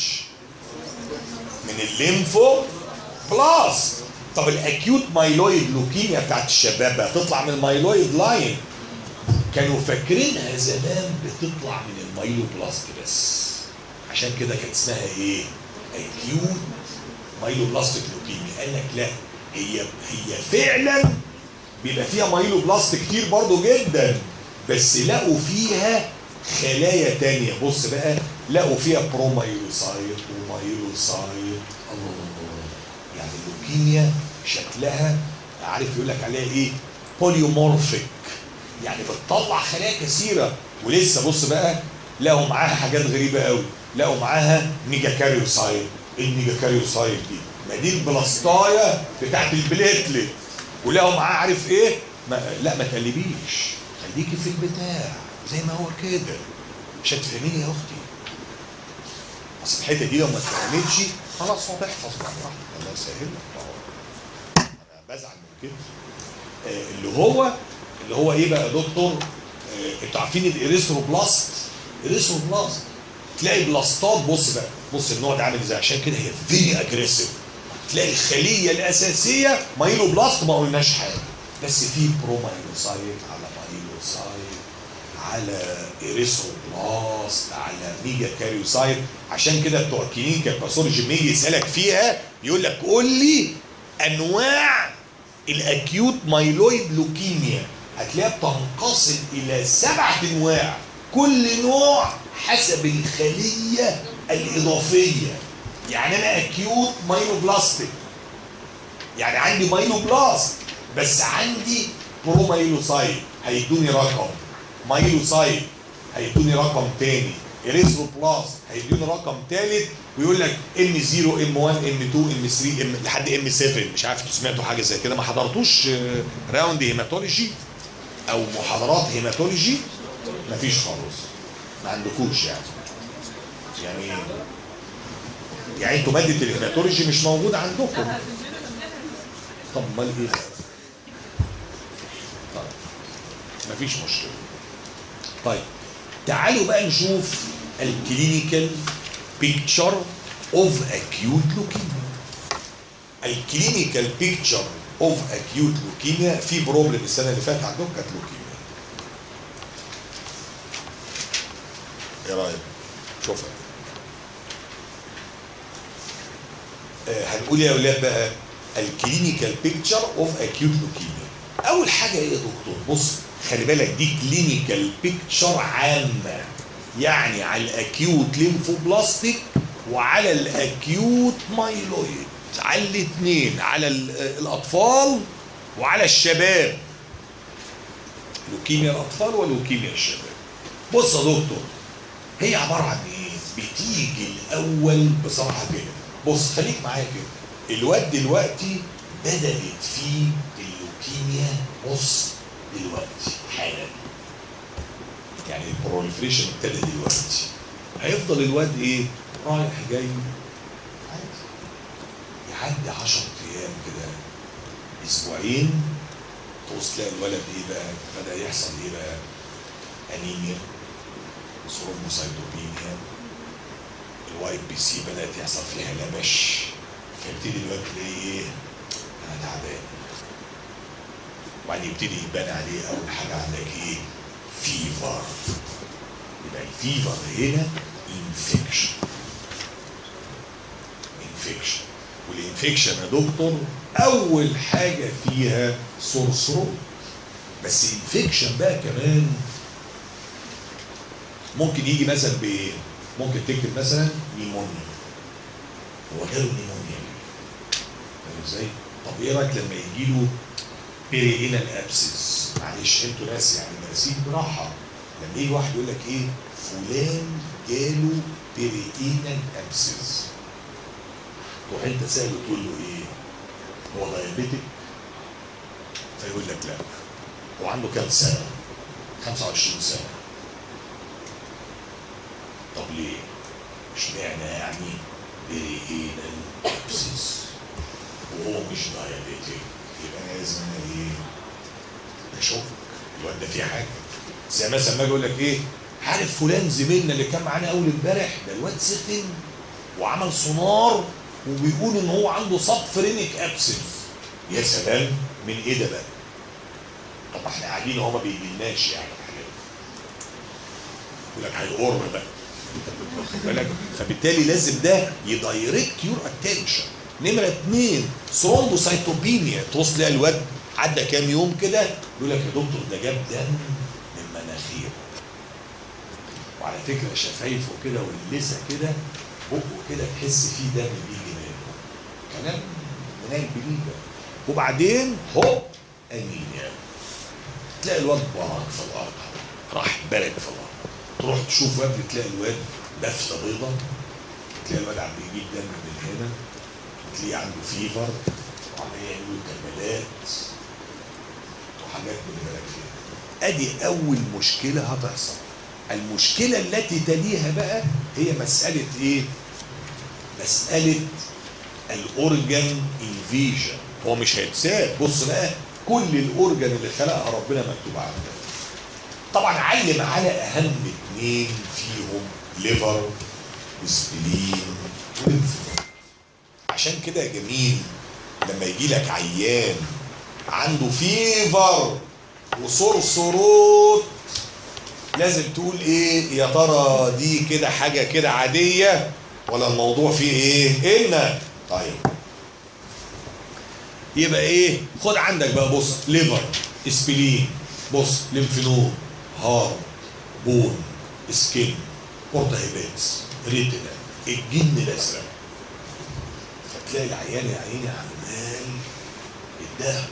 من الليمفو بلاست طب الاكيوت مايلويد لوكيميا بتاعت الشباب بقى تطلع من المايلويد لاين كانوا فاكرينها زمان بتطلع من المايلوبلاست بس عشان كده كانت اسمها ايه؟ اكيوت مايلوبلاستيك لوكيميا قال لك لا هي هي فعلا بيبقى فيها مايلوبلاست كتير برضو جدا بس لقوا فيها خلايا تانية بص بقى لقوا فيها برومايلوسايت ومايلوسايت الله يعني اللوكيميا شكلها عارف يقول لك عليها ايه بوليومورفيك يعني بتطلع خلايا كثيره ولسه بص بقى لقوا معاها حاجات غريبه قوي لقوا معاها ميجاكاريوسايت ايه الميجاكاريوسايت دي ما دي البلاستايه بتاعت البليتلت ولقوا معاه عارف ايه ما لا ما تقلبيش خليكي في البتاع زي ما هو كده مش هتفهميني يا اختي اصل الحته دي لو ما اتفهمتش خلاص هو تحفظ بقى براحتك الله يسهل لك انا بزعل من كده آه، اللي هو اللي هو ايه بقى يا دكتور آه، انتوا عارفين الاريثروبلاست اريثروبلاست تلاقي بلاستات بص بقى بص النوع ده عامل ازاي عشان كده هي فيري اجريسيف تلاقي الخليه الاساسيه مايلوبلاست ما قلناش حاجه بس في برومايلوسايت على مايلوسايت على اريثروبلاست على ميجا كاريوسايت عشان كده بتوع كلينيكال باثولوجي لما يجي يسالك فيها يقول لك قول لي انواع الاكيوت مايلويد لوكيميا هتلاقيها بتنقسم الى سبعه انواع كل نوع حسب الخليه الاضافيه يعني انا اكيوت مايلوبلاستيك يعني عندي مايلوبلاست بس عندي برومايلوسايت هيدوني رقم مايلوسايت هيدوني رقم تاني اريثروبلاست هيدوني رقم تالت ويقول لك ام 0 ام 1 ام 2 ام 3 ام لحد ام 7 مش عارف انتوا سمعتوا حاجه زي كده ما حضرتوش آه، راوند هيماتولوجي او محاضرات هيماتولوجي مفيش خالص ما عندكوش يعني يعني ايه؟ يعني انتوا ماده الهيماتولوجي مش موجوده عندكم طب امال ايه بقى؟ طيب مفيش مشكله طيب تعالوا بقى نشوف الكلينيكال بيكتشر اوف اكيوت لوكيميا الكلينيكال بيكتشر اوف اكيوت لوكيميا في بروبلم السنه اللي فاتت عندهم كانت لوكيميا ايه رايك شوفها آه هنقول يا اولاد بقى الكلينيكال بيكتشر اوف اكيوت لوكيميا اول حاجه ايه يا دكتور بص خلي بالك دي كلينيكال بيكتشر عامه يعني على الاكيوت ليمفوبلاستيك وعلى الاكيوت مايلويد على الاثنين على ال- الاطفال وعلى الشباب لوكيميا الاطفال ولوكيميا الشباب بص يا دكتور هي عباره عن ايه بتيجي الاول بصراحه كده بص خليك معايا كده الواد دلوقتي بدات فيه اللوكيميا بص دلوقتي حالا يعني البروليفريشن ابتدى دلوقتي هيفضل الواد ايه رايح جاي عادي يعدي 10 ايام كده اسبوعين تبص تلاقي الولد ايه بقى بدا يحصل ايه بقى انيميا ثرومبوسايتوبينيا الواي بي سي بدات يحصل فيها لبش فيبتدي الواد تلاقيه ايه انا تعبان وبعدين يبتدي يبان عليه اول حاجه عندك ايه فيفر يبقى الفيفر هنا انفكشن انفكشن والانفكشن يا دكتور اول حاجه فيها صرصرو بس انفكشن بقى كمان ممكن يجي مثلا بايه ممكن تكتب مثلا نيمونيا هو جاله نيمونيا ليه؟ فاهم ازاي طب ايه رايك لما يجي له بيرينال ابسس معلش انتوا ناس يعني ناسين براحه لما يجي واحد يقول لك ايه فلان جاله بيرينال ابسس تروح انت ساله تقول له ايه هو دايابيتك فيقول لك لا هو عنده كام سنه 25 سنه طب ليه اشمعنى يعني بيرينال ابسس وهو مش دايابيتك يبقى انا لازم انا ايه اشك الواد ده فيه حاجه زي مثلا ما اجي اقول لك ايه عارف فلان زميلنا اللي كان معانا اول امبارح ده الواد سخن وعمل سونار وبيقول ان هو عنده سب فرينيك ابسس يا سلام من ايه ده بقى طب احنا قاعدين اهو ما بيجيلناش يعني الحاجات دي. يقول لك هيقر بقى واخد بالك فبالتالي لازم ده يدايركت يور اتنشن نمره اثنين ثرومبوسايتوبينيا توصل تلاقي الواد عدى كام يوم كده يقول لك يا دكتور ده جاب دم من مناخيره وعلى فكره شفايفه كده واللسه كده بقه كده تحس فيه دم بيجي منه كلام من البليده وبعدين هوب انيميا تلاقي الواد برك في الارض راح برك في الارض تروح تشوف واد تلاقي الواد لفته بيضه تلاقي الواد عم بيجيب دم من هنا تلاقيه عنده فيفر وعمال يعملوا كمالات وحاجات من بالك فيها ادي اول مشكله هتحصل المشكله التي تليها بقى هي مساله ايه مساله الاورجان انفيجن هو مش هيتساب بص بقى كل الاورجان اللي خلقها ربنا مكتوب عندنا طبعا علم على اهم اثنين فيهم ليفر وسبلين وليمف عشان كده يا جميل لما يجي لك عيان عنده فيفر وصرصروت لازم تقول ايه يا ترى دي كده حاجه كده عاديه ولا الموضوع فيه ايه ان طيب يبقى ايه خد عندك بقى بص ليفر اسبلين بص ليمفنود هارت بون سكين بورتا هيباتس ريتنا الجن الازرق فتلاقي العيان يا عيني عمال يتدهور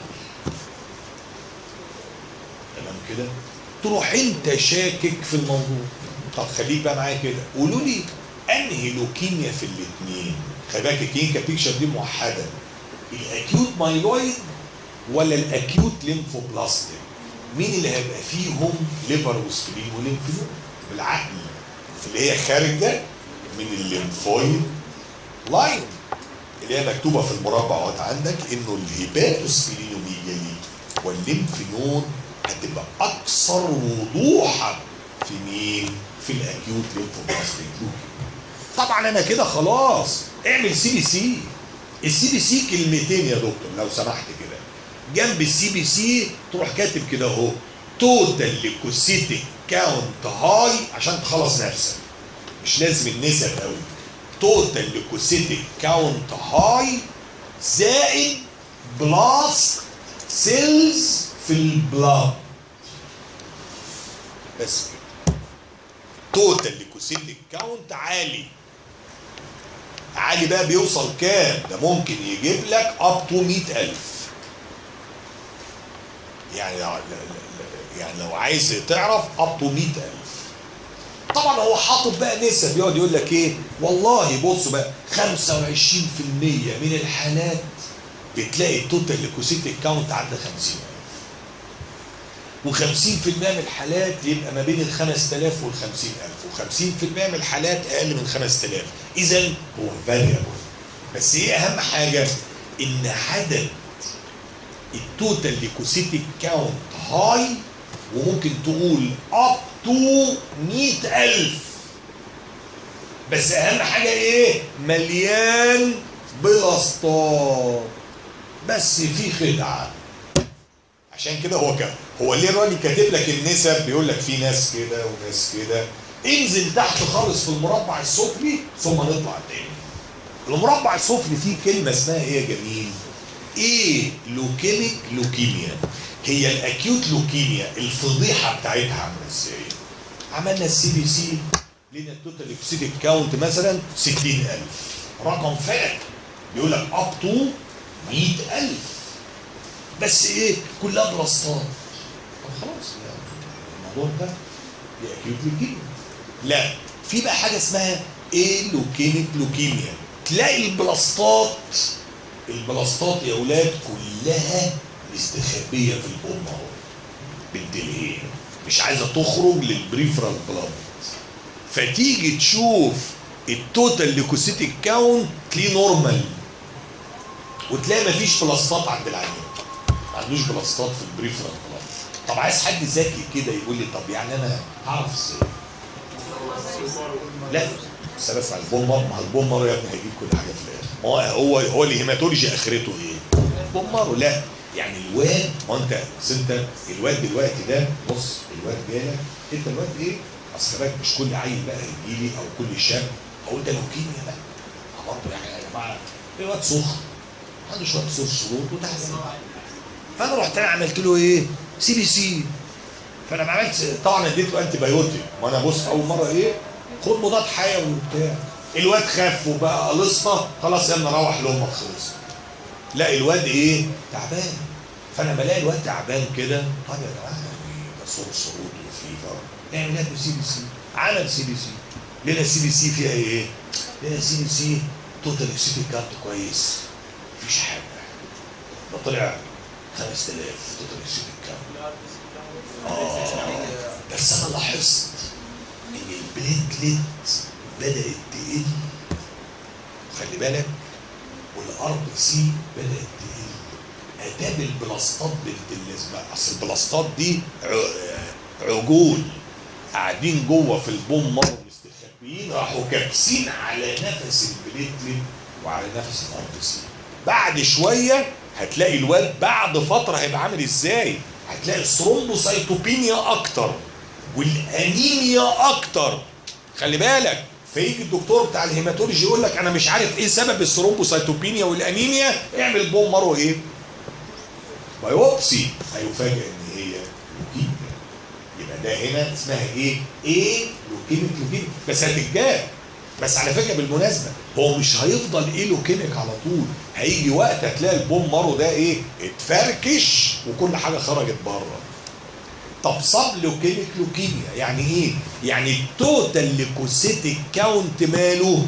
تمام كده تروح انت شاكك في الموضوع طب خليك بقى معايا كده قولوا لي انهي لوكيميا في الاثنين خلي بالك الكلينيكال بيكشر دي موحده الاكيوت مايلويد ولا الاكيوت ليمفوبلاستيك مين اللي هيبقى فيهم ليفر وسبلين وليمفنود بالعقل اللي هي خارجه من الليمفويد لاين اللي هي مكتوبه في المربعات عندك انه الهيباتوسبلينوميجالي والليمف نود هتبقى اكثر وضوحا في مين؟ في الاكيوت ليمفوبلاستيك طبعا انا كده خلاص اعمل سي بي سي السي بي سي كلمتين يا دكتور لو سمحت كده جنب السي بي سي تروح كاتب كده اهو توتال ليكوسيتيك كاونت هاي عشان تخلص نفسك مش لازم النسب قوي توتال ليكوسيتيك كاونت هاي زائد بلس سيلز في البلاد بس كده توتال ليكوسيتيك كاونت عالي عالي بقى بيوصل كام ده ممكن يجيب لك اب تو 100000 يعني لو يعني لو عايز تعرف اب تو 100000 طبعا هو حاطط بقى نسب يقعد يقول لك ايه والله بصوا بقى 25% من الحالات بتلاقي التوتال ليكوسيتيك كاونت عدى 50000 و50% من الحالات يبقى ما بين ال 5000 وال 50000 و50% من الحالات اقل من 5000 اذا هو فاريبل بس ايه اهم حاجه ان عدد التوتال ليكوسيتيك كاونت هاي وممكن تقول اب تو 100000 بس اهم حاجه ايه مليان بلاستات بس في خدعه عشان كده هو كده هو ليه الراجل كاتب لك النسب بيقول لك في ناس كده وناس كده انزل تحت خالص في المربع السفلي ثم نطلع تاني المربع السفلي فيه كلمه اسمها ايه يا جميل ايه لوكيميك لوكيميا هي الاكيوت لوكيميا الفضيحه بتاعتها عامله ازاي عملنا السي بي سي لقينا التوتال ليكوسيتيك كاونت مثلا 60000 رقم فات بيقول لك اب تو 100000 بس ايه كلها بلاستات طب خلاص الموضوع ده دي اكيوت لوكيميا لا في بقى حاجه اسمها ايه لوكيميك لوكيميا تلاقي البلاستات البلاستات يا اولاد كلها مستخبيه في الام اهو بنت الايه مش عايزه تخرج للبريفرال بلاد فتيجي تشوف التوتال ليكوسيتيك كاونت تلاقيه نورمال وتلاقي مفيش بلاستات عند العيان ما عندوش بلاستات في البريفرال بلاد طب عايز حد ذكي كده يقول لي طب يعني انا هعرف ازاي لا بس بس على البومر ما هو البومر يا ابني هيجيب كل حاجه في الاخر ما هو هو هو الهيماتولوجي اخرته ايه؟ بومر لا يعني الواد ما انت بس انت الواد دلوقتي ده بص الواد جالك انت الواد ايه؟ اصل بالك مش كل عيل بقى هيجي لي او كل شاب اقول ده لوكيميا بقى برضه يعني يا جماعه الواد سخن عنده شويه سور شروط وتعبان فانا رحت انا عملت له ايه؟ سي بي سي فانا ما عملتش طبعا اديت له انتي بايوتيك وانا بص اول مره ايه؟ خد مضاد حيوي وبتاع الواد خف وبقى قلصنا خلاص يلا روح لامك خلص لا الواد ايه؟ تعبان فانا بلاقي الواد تعبان كده طب يا جماعه يعني ده صوت شروط وفيفر نعمل لها سي بي سي عمل سي بي سي لنا سي بي سي فيها ايه؟ لنا سي بي سي توتال اكسيتي كارت كويس مفيش حاجه ده طلع 5000 توتال اكسيتي كارت اه بس انا لاحظت ان البليتلت بدات تقل خلي بالك والار بي سي بدات تقل اداب البلاستات بنت اللازمه اصل البلاستات دي عجول قاعدين جوه في البوم مره مستخبيين راحوا كابسين على نفس البليتلت وعلى نفس الار بي سي بعد شويه هتلاقي الواد بعد فتره هيبقى عامل ازاي هتلاقي الثرومبوسايتوبينيا اكتر والانيميا اكتر خلي بالك فيجي الدكتور بتاع الهيماتولوجي يقول لك انا مش عارف ايه سبب الثرومبوسايتوبينيا والانيميا اعمل بوم مره ايه بايوبسي هيفاجئ ان هي لوكيميا يبقى ده هنا اسمها ايه ايه لوكيميك لوكيميك بس هتتجاب بس على فكره بالمناسبه هو مش هيفضل ايه لوكيميك على طول هيجي وقت هتلاقي البوم مارو ده ايه اتفركش وكل حاجه خرجت بره طب صاب لوكيميك لوكيميا يعني ايه يعني التوتال ليكوسيتيك كاونت ماله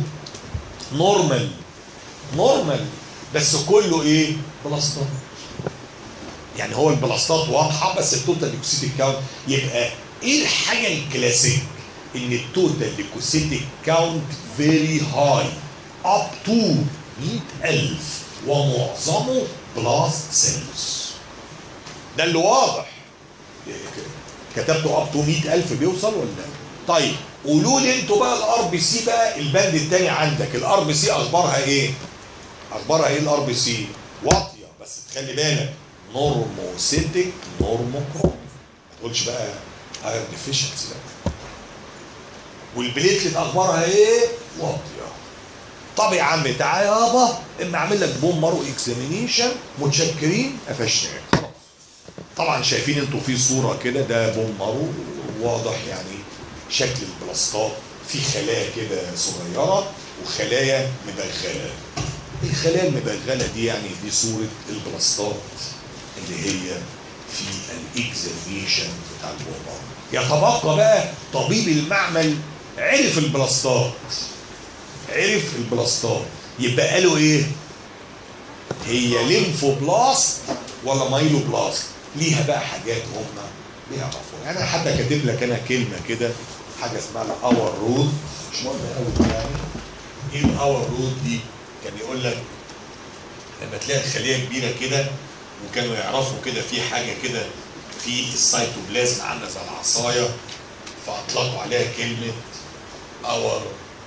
نورمال نورمال بس كله ايه بلاستات يعني هو البلاستات واضحه بس التوتال ليكوسيتيك كاونت يبقى ايه الحاجه الكلاسيك ان التوتال ليكوسيتيك كاونت فيري هاي اب تو 100000 ومعظمه بلاست سيلز ده اللي واضح كتبته اب تو 100000 بيوصل ولا لا؟ طيب قولوا لي انتوا بقى الار بي سي بقى البند الثاني عندك الار بي سي اخبارها ايه؟ اخبارها ايه الار بي سي؟ واطيه بس تخلي بالك نورموسيتك نورموكروم ما تقولش بقى ايرون ديفيشنسي بقى والبليتلت اخبارها ايه؟ واطيه طب يا عم تعالى يابا اما اعمل لك بوم مارو اكزامينيشن متشكرين قفشناك خلاص طبعا شايفين انتوا في صوره كده ده بوم مارو واضح يعني شكل البلاستات في خلايا كده صغيره وخلايا مبغله الخلايا المبغله دي يعني دي صوره البلاستات اللي هي في الاكزامينيشن بتاع البوم مارو يتبقى بقى طبيب المعمل عرف البلاستات عرف البلاستات يبقى قالوا ايه هي ليمفوبلاست ولا مايلوبلاست ليها بقى حاجات هم بيعرفوها انا حتى كاتب لك انا كلمه كده حاجه اسمها الاور رود مش مهم قوي يعني ايه الاور رود دي كان يقول لك لما تلاقي خليه كبيره كده وكانوا يعرفوا كده في حاجه كده في السيتوبلازم عامله زي العصايه فاطلقوا عليها كلمه اور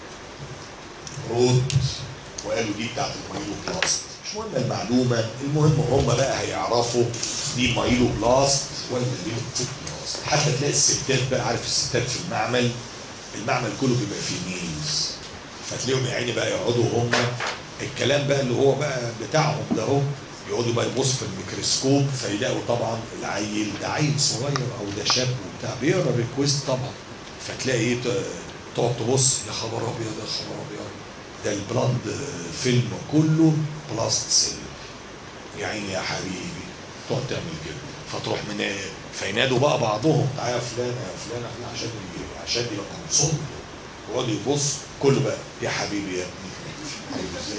رود وقالوا دي بتاعت المايلوبلاست مش مهم المعلومه المهم هم بقى هيعرفوا دي مايلوبلاست ولا ليمفوبلاست حتى تلاقي الستات بقى عارف الستات في المعمل المعمل كله بيبقى فيه ميلز فتلاقيهم يا عيني بقى يقعدوا هم الكلام بقى اللي هو بقى بتاعهم ده اهو يقعدوا بقى يبصوا في الميكروسكوب فيلاقوا طبعا العيل ده عيل صغير او ده شاب وبتاع بيقرا الريكوست طبعا فتلاقي ايه تقعد تبص يا خبر ابيض يا خبر ابيض ده البلاد فيلم كله بلاست سيل يا عيني يا حبيبي تقعد تعمل كده فتروح من فينادوا بقى بعضهم تعالى يا فلان يا فلان احنا عشان عشان يبقى كونسول يقعد يبص كله بقى يا حبيبي يا ابني حبيبي ازاي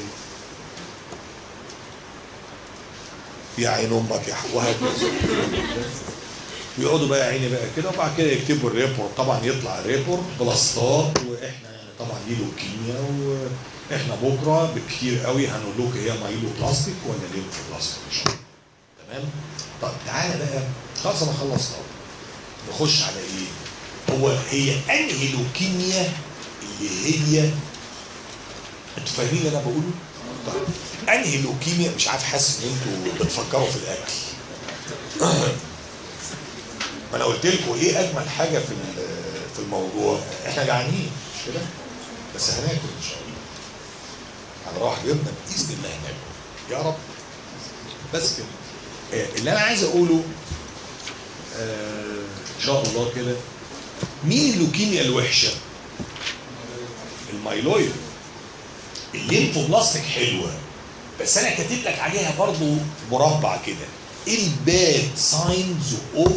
يا عين امك يا وهكذا ويقعدوا بقى يا عيني بقى كده وبعد كده يكتبوا الريبورت طبعا يطلع الريبورت بلاستات واحنا يعني طبعا دي لوكيميا واحنا بكره بكتير قوي هنقول لكم هي مايلو بلاستيك ولا ليمفو بلاستيك ان شاء الله تمام طب تعالى بقى خلاص انا خلصت اهو نخش على ايه هو هي انهي لوكيميا اللي هي انتوا فاهمين اللي انا بقوله طيب انهي لوكيميا مش عارف حاسس ان انتوا بتفكروا في الاكل ما انا قلت لكم ايه اجمل حاجه في في الموضوع احنا جعانين مش كده بس هناكل ان شاء الله هنروح بيوتنا باذن الله هناكل يا رب بس كده اللي انا عايز اقوله آه ان شاء الله كده مين اللوكيميا الوحشه المايلويد الليمفوبلاستيك حلوه بس انا كاتب لك عليها برضو مربع كده الباد ساينز اوف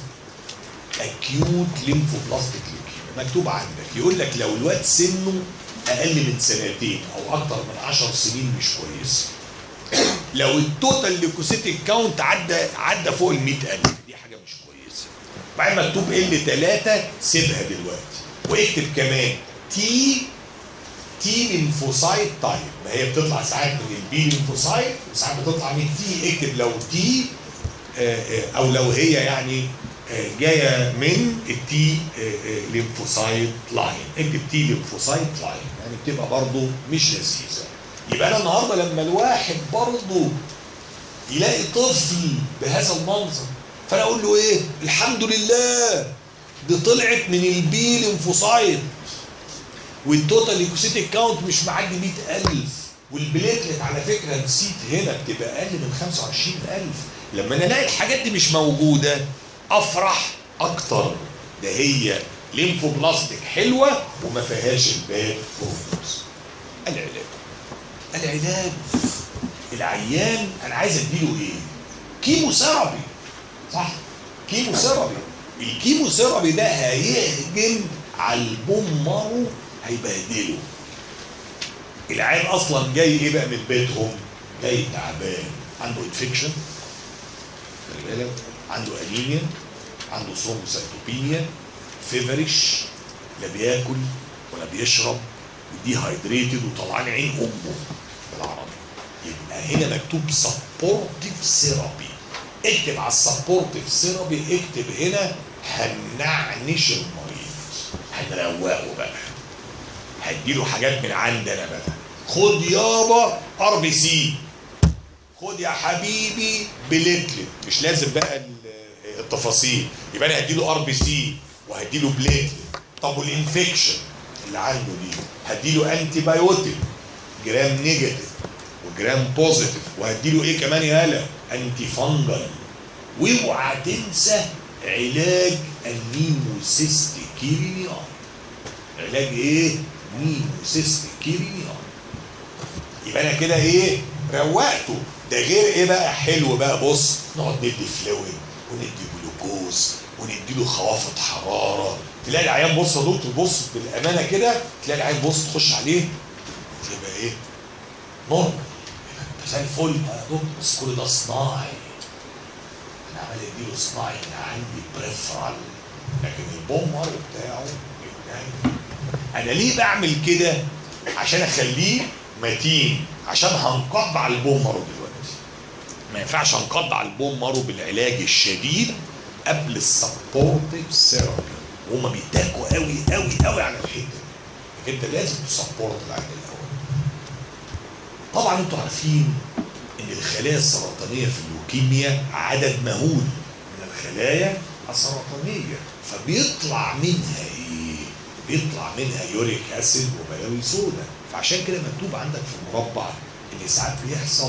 اكيوت ليمفوبلاستيك ليوكيميا مكتوب عندك يقول لك لو الواد سنه اقل من سنتين او اكتر من 10 سنين مش كويس لو التوتال ليكوسيتيك كاونت عدى عدى فوق ال 100000 دي حاجه مش كويسه بعد مكتوب ال 3 سيبها دلوقتي واكتب كمان تي تي ليمفوسايت تايب ما هي بتطلع ساعات من البي ليمفوسايت وساعات بتطلع من التي اكتب لو تي او لو هي يعني جايه من التي ليمفوسايت لاين اكتب تي ليمفوسايت لاين يعني بتبقى برضه مش لذيذه يبقى انا النهارده لما الواحد برضه يلاقي طفل بهذا المنظر فانا اقول له ايه الحمد لله دي طلعت من البي ليمفوسايت والتوتال ليكوسيتيك كاونت مش معدي 100000 والبليتلت على فكره نسيت هنا بتبقى اقل من 25000 لما انا الاقي الحاجات دي مش موجوده افرح اكتر ده هي ليمفوبلاستيك حلوه وما فيهاش الباد بروبلمز العلاج العلاج العيان انا عايز اديله ايه كيمو ثيرابي صح كيمو ثيرابي الكيمو ثيرابي ده هيهجم على البوم مارو هيبهدله العيان اصلا جاي ايه بقى من بيتهم جاي تعبان عنده انفكشن خلي بالك عنده انيميا عنده ثرومبوسايتوبينيا فيفرش لا بياكل ولا بيشرب ودي هايدريتد وطلعان عين امه بالعربي يبقى هنا مكتوب سبورتيف ثيرابي اكتب على السبورتيف ثيرابي اكتب هنا هنعنش المريض هنروقه بقى هديله حاجات من عندنا بقى خد يابا ار بي سي خد يا حبيبي بليتلت مش لازم بقى ال- التفاصيل يبقى انا هديله ار بي سي وهديله بليتلت طب والانفكشن اللي عنده دي هديله انتي بايوتيك جرام نيجاتيف وجرام بوزيتيف وهديله ايه كمان يالا انتي فانجل واوعى تنسى علاج النيموسيستيكيرينيا علاج ايه؟ نيموسيستيكيرينيا يبقى انا كده ايه روقته ده غير ايه بقى حلو بقى بص نقعد ندي فلويد وندي جلوكوز وندي له خوافض حراره تلاقي العيان بص يا دكتور بص بالامانه كده تلاقي العيان بص تخش عليه تبقى ايه نورمال يبقى زي الفل يا دكتور بس كل ده صناعي انا عمال اديله صناعي انا عندي بريفرال لكن البومر بتاعه يعني انا ليه بعمل كده عشان اخليه متين عشان هنقض على البوم مارو دلوقتي ما ينفعش هنقض على البوم مارو بالعلاج الشديد قبل السبورتيف ثيرابي وهما بيتاكوا قوي قوي قوي على الحته دي انت لازم تسبورت العلاج الاول طبعا انتوا عارفين ان الخلايا السرطانيه في اللوكيميا عدد مهول من الخلايا السرطانيه فبيطلع منها ايه؟ بيطلع منها يوريك اسيد وبلاوي سودا فعشان كده مكتوب عندك في المربع ان ساعات بيحصل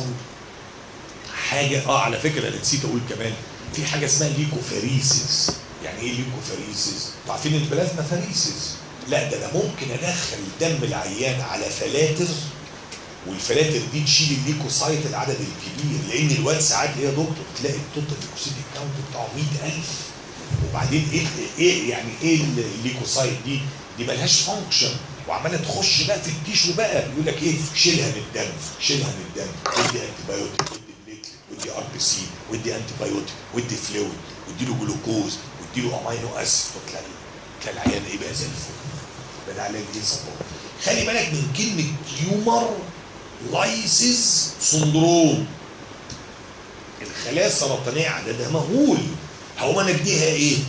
حاجه اه على فكره انا نسيت اقول كمان في حاجه اسمها ليكوفاريسيس يعني ايه ليكوفاريسيس؟ انتوا عارفين البلازما فاريسيس لا ده انا ممكن ادخل دم العيان على فلاتر والفلاتر دي تشيل الليكوسايت العدد الكبير لان الواد ساعات ايه يا دكتور تلاقي التوتال ليكوسيت الكاونت بتاعه 100000 وبعدين ايه ايه يعني ايه الليكوسايت دي؟ دي ملهاش فانكشن وعماله تخش بقى في التيشو بقى يقول لك ايه شيلها من الدم شيلها من الدم ودي انتي بايوتيك ودي بليتلت ودي ار بي سي ودي انتي بايوتيك ودي فلويد ودي له جلوكوز ودي له امينو اسيد وتلاقي تلاقي العيان ايه بقى زي الفل يبقى ده علاج ايه سبورت خلي بالك من كلمه تيومر لايسيس سندروم الخلايا السرطانيه عددها مهول هقوم انا اديها ايه؟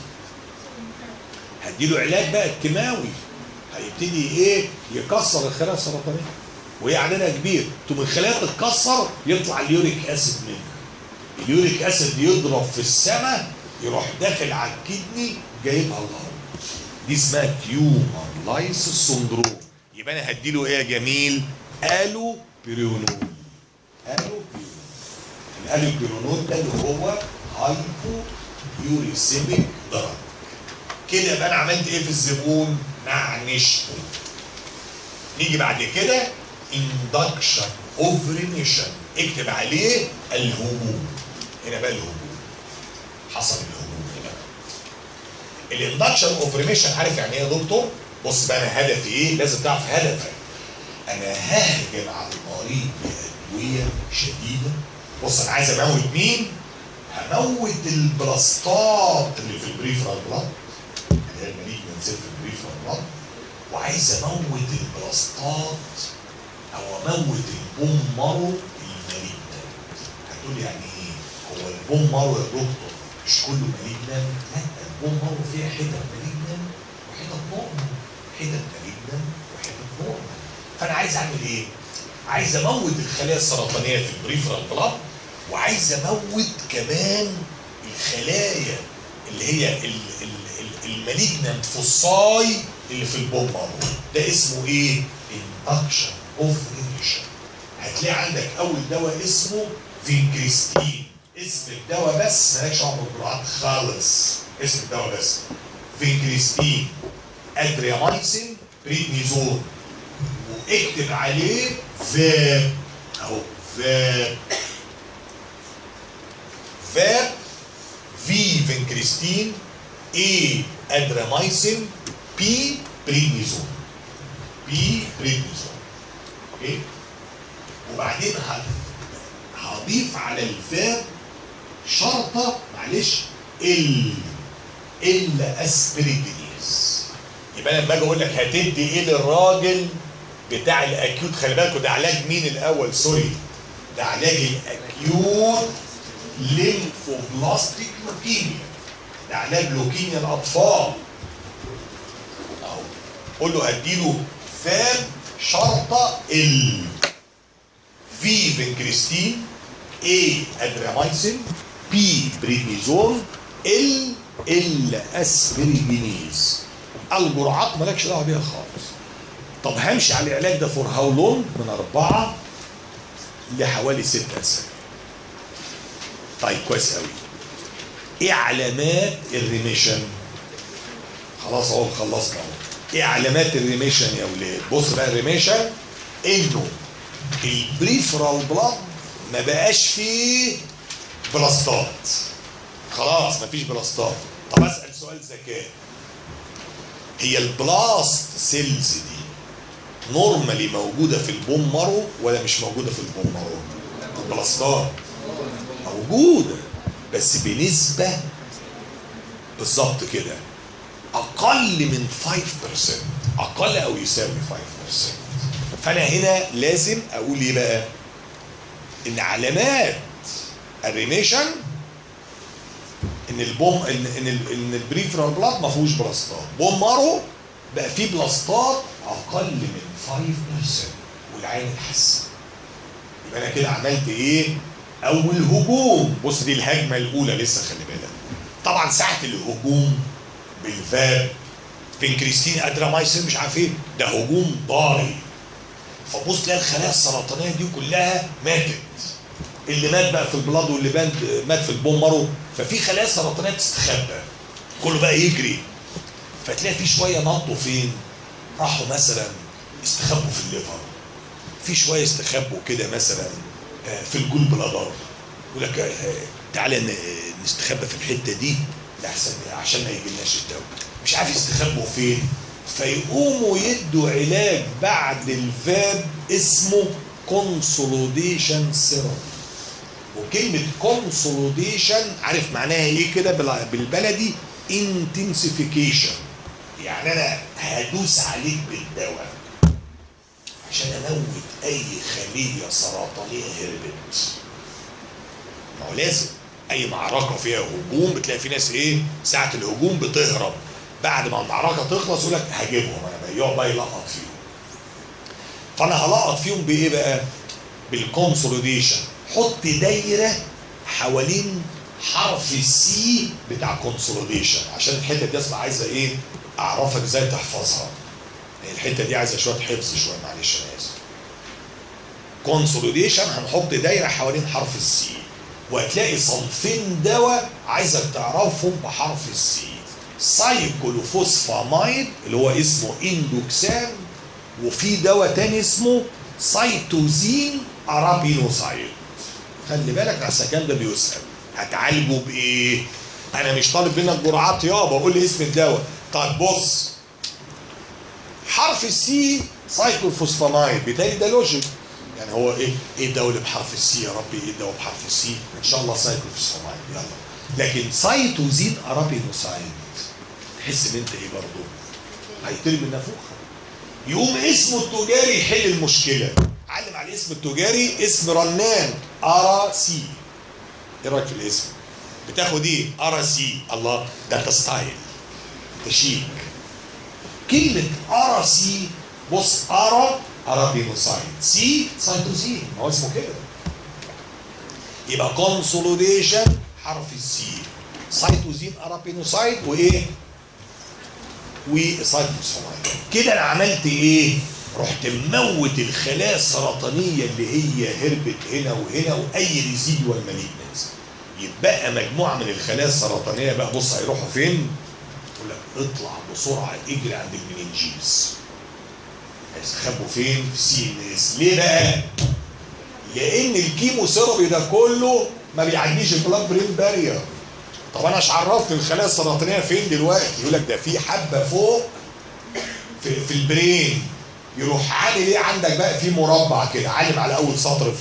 هديله علاج بقى الكيماوي هيبتدي ايه؟ يكسر الخلايا السرطانيه وهي عددها كبير تقوم الخلايا تتكسر يطلع اليوريك اسيد منها اليوريك اسيد يضرب في السماء يروح داخل على الكدني جايبها الارض دي اسمها تيومر لايسيس سندروم يبقى انا هديله ايه يا جميل؟ الو بيريونول الو بيريونول الالو بيريونول ده اللي هو هايبو يوريسيميك درج كده يبقى انا عملت ايه في الزبون؟ نعنشته نيجي بعد كده اندكشن اوف ريميشن اكتب عليه الهبوب هنا بقى الهبوب حصل الهبوب هنا الاندكشن اوف ريميشن عارف يعني ايه يا دكتور؟ بص بقى انا هدفي ايه؟ لازم تعرف هدفك انا ههجم على المريض بادويه شديده بص انا عايز اموت مين؟ هموت البلاستات اللي في البريفرال بلاد اللي هي المالجنت سيل في البريفرال بلاد وعايز اموت البلاستات او اموت البوم مارو المالجنت هتقول لي يعني ايه؟ هو البوم مارو يا دكتور مش كله مالجنت؟ لا البوم مارو فيها حتت مالجنت وحتت نورمال حتت مالجنت وحتت نورمال فانا عايز اعمل ايه؟ عايز اموت الخلايا السرطانيه في البريفرال بلاد وعايز اموت كمان الخلايا اللي هي المالجنانت فوساي اللي في البومبر ده اسمه ايه؟ اندكشن اوف ريميشن هتلاقي عندك اول دواء اسمه فينكريستين اسم الدواء بس مالكش دعوه بالجرعات خالص اسم الدواء بس فينكريستين ادريامايسين بريدنيزون واكتب عليه فاب اهو فاب فاب في فينكريستين اي ادرامايسين بي بريدنيزون بي بريدنيزون اوكي وبعدين ه- هضيف على الفاب شرطه معلش ال الا اسبريجينيز يبقى انا لما اجي اقول لك هتدي ايه للراجل بتاع الاكيوت خلي بالكوا ده علاج مين الاول سوري ده علاج الاكيوت ليمفوبلاستيك لوكيميا ده علاج لوكيميا الاطفال اهو قول له هديله فاب شرطه ال في فينكريستين A ادريامايسين B بريدنيزون ال ال اسبريجينيز الجرعات مالكش دعوه بيها خالص طب همشي على العلاج ده فور هاو لونج من اربعه لحوالي ست اسابيع طيب كويس قوي ايه علامات الريميشن خلاص اهو خلصنا اهو ايه علامات الريميشن يا ولاد بص بقى الريميشن انه البريفرال بلاد ما بقاش فيه بلاستات خلاص مفيش بلاستات طب اسال سؤال ذكاء هي البلاست سيلز دي نورمالي موجوده في البون مارو ولا مش موجوده في البون مارو البلاستات موجوده بس بنسبه بالظبط كده اقل من 5% اقل او يساوي 5% فانا هنا لازم اقول ايه بقى ان علامات الريميشن ان البوم ان ان, ال- إن البريفرال بلاد ما فيهوش بلاستات بوم مارو بقى فيه بلاستات اقل من 5% والعين اتحسن يبقى انا كده عملت ايه اول هجوم بص دي الهجمه الاولى لسه خلي بالك طبعا ساعه الهجوم بالفاب بنكريستين ادرامايسين مش عارف ايه ده هجوم ضاري فبص تلاقي الخلايا السرطانيه دي كلها ماتت اللي مات بقى في البلاد واللي مات مات في البون مارو ففي خلايا سرطانيه بتستخبى كله بقى يجري فتلاقي في شويه نطوا فين راحوا مثلا استخبوا في الليفر في شويه استخبوا كده مثلا آه، في الجول بلادر يقول لك آه، تعالى ن- نستخبى في الحته دي لحسن عشان ما يجيلناش الدواء مش عارف يستخبوا فين فيقوموا يدوا علاج بعد الفاب اسمه كونسوليديشن سيرم وكلمة كونسوليديشن عارف معناها ايه كده بال- بالبلدي انتنسيفيكيشن يعني انا هدوس عليك بالدواء عشان اموت اي خليه سرطانيه هربت ما هو لازم اي معركه فيها هجوم بتلاقي في ناس ايه ساعه الهجوم بتهرب بعد ما المعركه تخلص يقول لك هجيبهم انا بقى يقعد بقى يلقط فيهم فانا هلقط فيهم بايه بقى بالكونسوليديشن حط دايره حوالين حرف السي بتاع كونسوليديشن عشان الحته دي اصلا عايزه ايه اعرفك ازاي تحفظها الحته دي عايزه شويه حفظ شويه معلش انا اسف كونسوليديشن هنحط دايره حوالين حرف السي وهتلاقي صنفين دواء عايزك تعرفهم بحرف السي سايكلوفوسفامايد اللي هو اسمه اندوكسان وفي دواء تاني اسمه سايتوزين ارابينوسايد خلي بالك على السكان ده بيسال هتعالجه بايه انا مش طالب منك جرعات يابا قول لي اسم الدواء طيب بص حرف السي سايكلوفوسفامايد بالتالي ده لوجيك يعني هو ايه ايه الدواء اللي بحرف السي يا ربي ايه الدواء بحرف السي ان شاء الله سايكلوفوسفامايد يلا لكن سايتوزين ارابينوسايد تحس ان انت ايه برضه هيطير من النافوخه يقوم اسمه التجاري يحل المشكله علم على الاسم التجاري اسم رنان ارا سي ايه رايك في الاسم بتاخد ايه ارا سي الله ده انت ستايل انت شيك كلمه ارا سي بص ارا ارابينوسايد سي سايتوزين ما هو اسمه كده يبقى كونسوليديشن حرف السي سايتوزين ارابينوسايد وايه وسايتوسفامايد كده انا عملت ايه رحت مموت الخلايا السرطانيه اللي هي هربت هنا وهنا واي ريزيدوال مالجنس يتبقى مجموعه من الخلايا السرطانيه بقى بص هيروحوا فين يقول لك اطلع بسرعه اجري عند المننجيز هيستخبوا فين في سي ان اس ليه بقى لان الكيمو ثيرابي ده كله ما بيعديش البلاد برين بارير طب انا مش عرفت الخلايا السرطانيه فين دلوقتي يقول لك ده في حبه فوق في, في البرين يروح عامل ايه عندك بقى في مربع كده علم على اول سطر فيه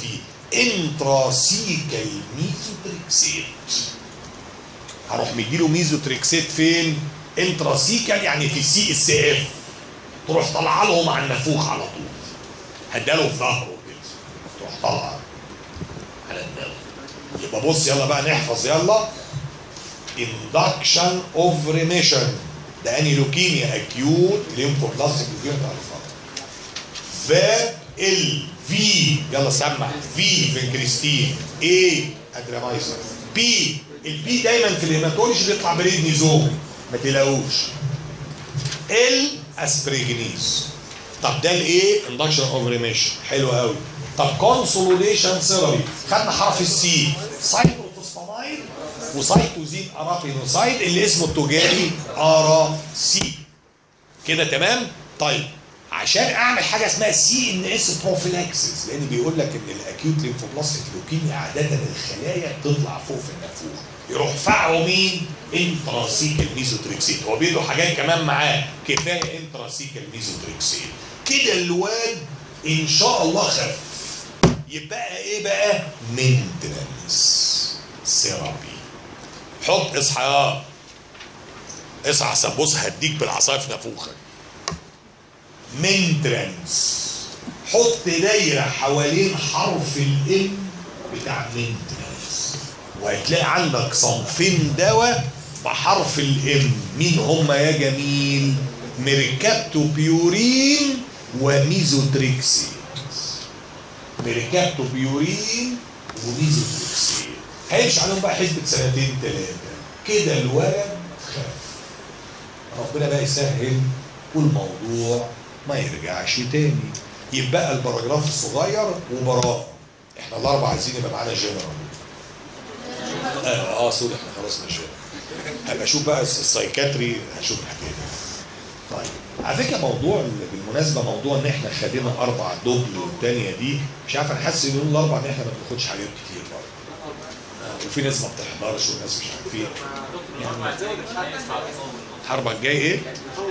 انتراسيكال ميزوتريكسيت هروح مديله ميزوتريكسيت فين انتراسيكال يعني في السي اس اف تروح طالعه لهم على النافوخ على طول هداله في ظهره كده تروح طالعه على الدماغ يبقى بص يلا بقى نحفظ يلا induction of remission ده اني لوكيميا اكيوت ليمفوبلاستيك لوكيميا تعرفها فاب ال في يلا سمع في فينكريستين اي ادرامايزر بي البي دايما في الهيماتولوجي بيطلع بريدنيزون ما تلاقوش ال اسبريجنيز طب ده الايه اندكشن اوف ريميشن حلو قوي طب كونسوليديشن ثيرابي خدنا حرف السي سايتوفوسفامايد وسايتوزين ارابينوسايد اللي اسمه التجاري ارا سي كده تمام طيب عشان اعمل حاجه اسمها سي ان اس بروفيلاكسس لان بيقول لك ان الاكيوت ليمفوبلاستيك لوكيميا عاده الخلايا بتطلع فوق في النافوخ يروح فعله مين؟ انتراسيكال ميزوتريكسيت هو بيدوا حاجات كمان معاه كفايه انتراسيكال ميزوتريكسيت كده الواد ان شاء الله خف يبقى ايه بقى؟ مينتنس ثيرابي حط اصحى يا اصحى عشان بص هديك بالعصايه في نافوخك مينترنس حط دايره حوالين حرف الام بتاع مينترنس وهتلاقي عندك صنفين دواء بحرف الام مين هم يا جميل ميركابتوبيورين وميزوتريكسين ميركابتوبيورين وميزوتريكسين هيمشي عليهم بقى حسبة سنتين ثلاثة كده الولد خف ربنا بقى يسهل والموضوع ما يرجعش تاني يبقى الباراجراف الصغير وبراءة احنا الاربعه عايزين يبقى معانا جنرال اه, آه سوري احنا خلاص مش هبقى اشوف بقى السايكاتري هشوف الحكايه دي طيب على فكره موضوع بالمناسبه موضوع ان احنا خدنا اربع دبل والثانيه دي مش عارف انا حاسس ان يوم الاربع ان احنا ما بناخدش حاجات كتير برضه وفي ناس ما بتحضرش وناس مش عارفين الحربة الجاي ايه؟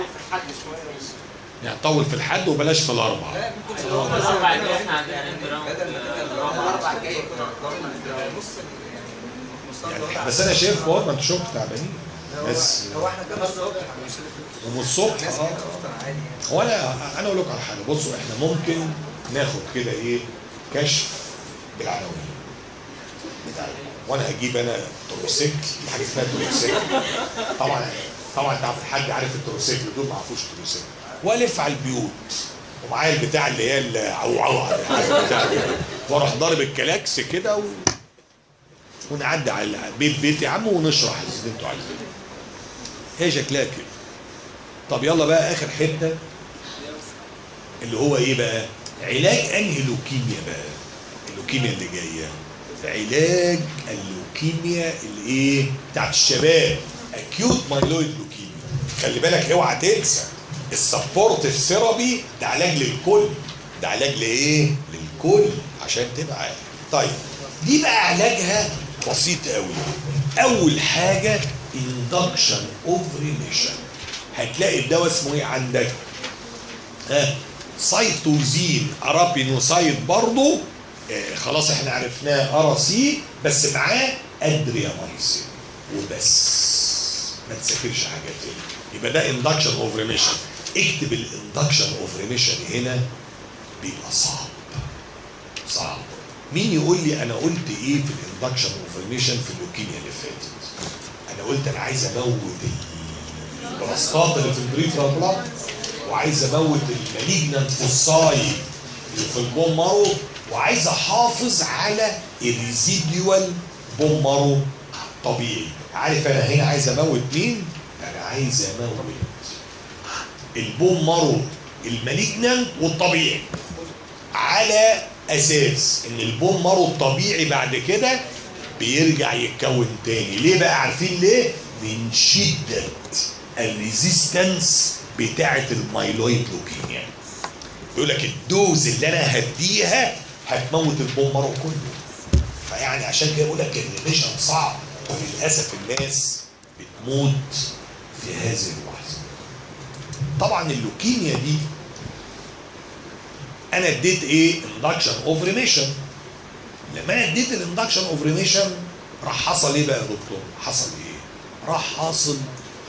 يعني طول في الحد وبلاش في الاربع الاربع اللي احنا عندنا الاربع جاي يعني بس انا شايف فوق ما انتوا شفتوا تعبانين بس هو احنا كنا الصبح ومن الصبح اه عادي هو انا انا اقول لكم على حاجه بصوا احنا ممكن ناخد كده ايه كشف بالعناوين بتاعنا وانا هجيب انا تروسيكل في حاجه اسمها تروسيكل طبعا طبعا انت عارف حد عارف التروسيكل دول ما عرفوش التروسيكل والف على البيوت ومعايا البتاع اللي هي العوعوه بتاع واروح ضارب الكلاكس كده و... ونعدي على بيت بيت يا عم ونشرح اللي انتوا عايزينه هي شكلها كده طب يلا بقى اخر حته اللي هو ايه بقى علاج انهي لوكيميا بقى اللوكيميا اللي جايه علاج اللوكيميا الايه بتاعت الشباب اكيوت مايلويد لوكيميا خلي بالك اوعى تنسى السبورتيف ثيرابي ده علاج للكل ده علاج لايه للكل عشان تبقى عارف طيب دي بقى علاجها بسيط قوي اول حاجه induction اوف ريميشن هتلاقي الدواء اسمه ايه عندك ها سايتوزين ارابينوسايد برضه آه خلاص احنا عرفناه ارا سي بس معاه ادريامايسين وبس ما تذاكرش حاجه تاني يبقى ده اندكشن اوف ريميشن اكتب الاندكشن اوف ريميشن هنا بيبقى صعب صعب مين يقول لي انا قلت ايه في الاندكشن اوف ريميشن في اللوكيميا اللي فاتت انا قلت انا عايز اموت البلاستات اللي في البريفرال بلاد وعايز اموت المالجنانت فوساي اللي في البون مارو وعايز احافظ على الريزيديوال بون مارو طبيعي عارف انا هنا عايز اموت مين انا عايز اموت البون مارو المالجنانت والطبيعي على اساس ان البون مارو الطبيعي بعد كده بيرجع يتكون تاني ليه بقى عارفين ليه من شده الريزيستنس بتاعه المايلويد لوكيميا يقول لك الدوز اللي انا هديها هتموت البون مارو كله فيعني عشان كده بقول لك الريميشن صعب وللاسف الناس بتموت في هذه اللحظه طبعا اللوكيميا دي انا اديت ايه اندكشن اوف ريميشن لما انا اديت الاندكشن اوف ريميشن راح حصل ايه بقى يا دكتور؟ حصل ايه؟ راح حاصل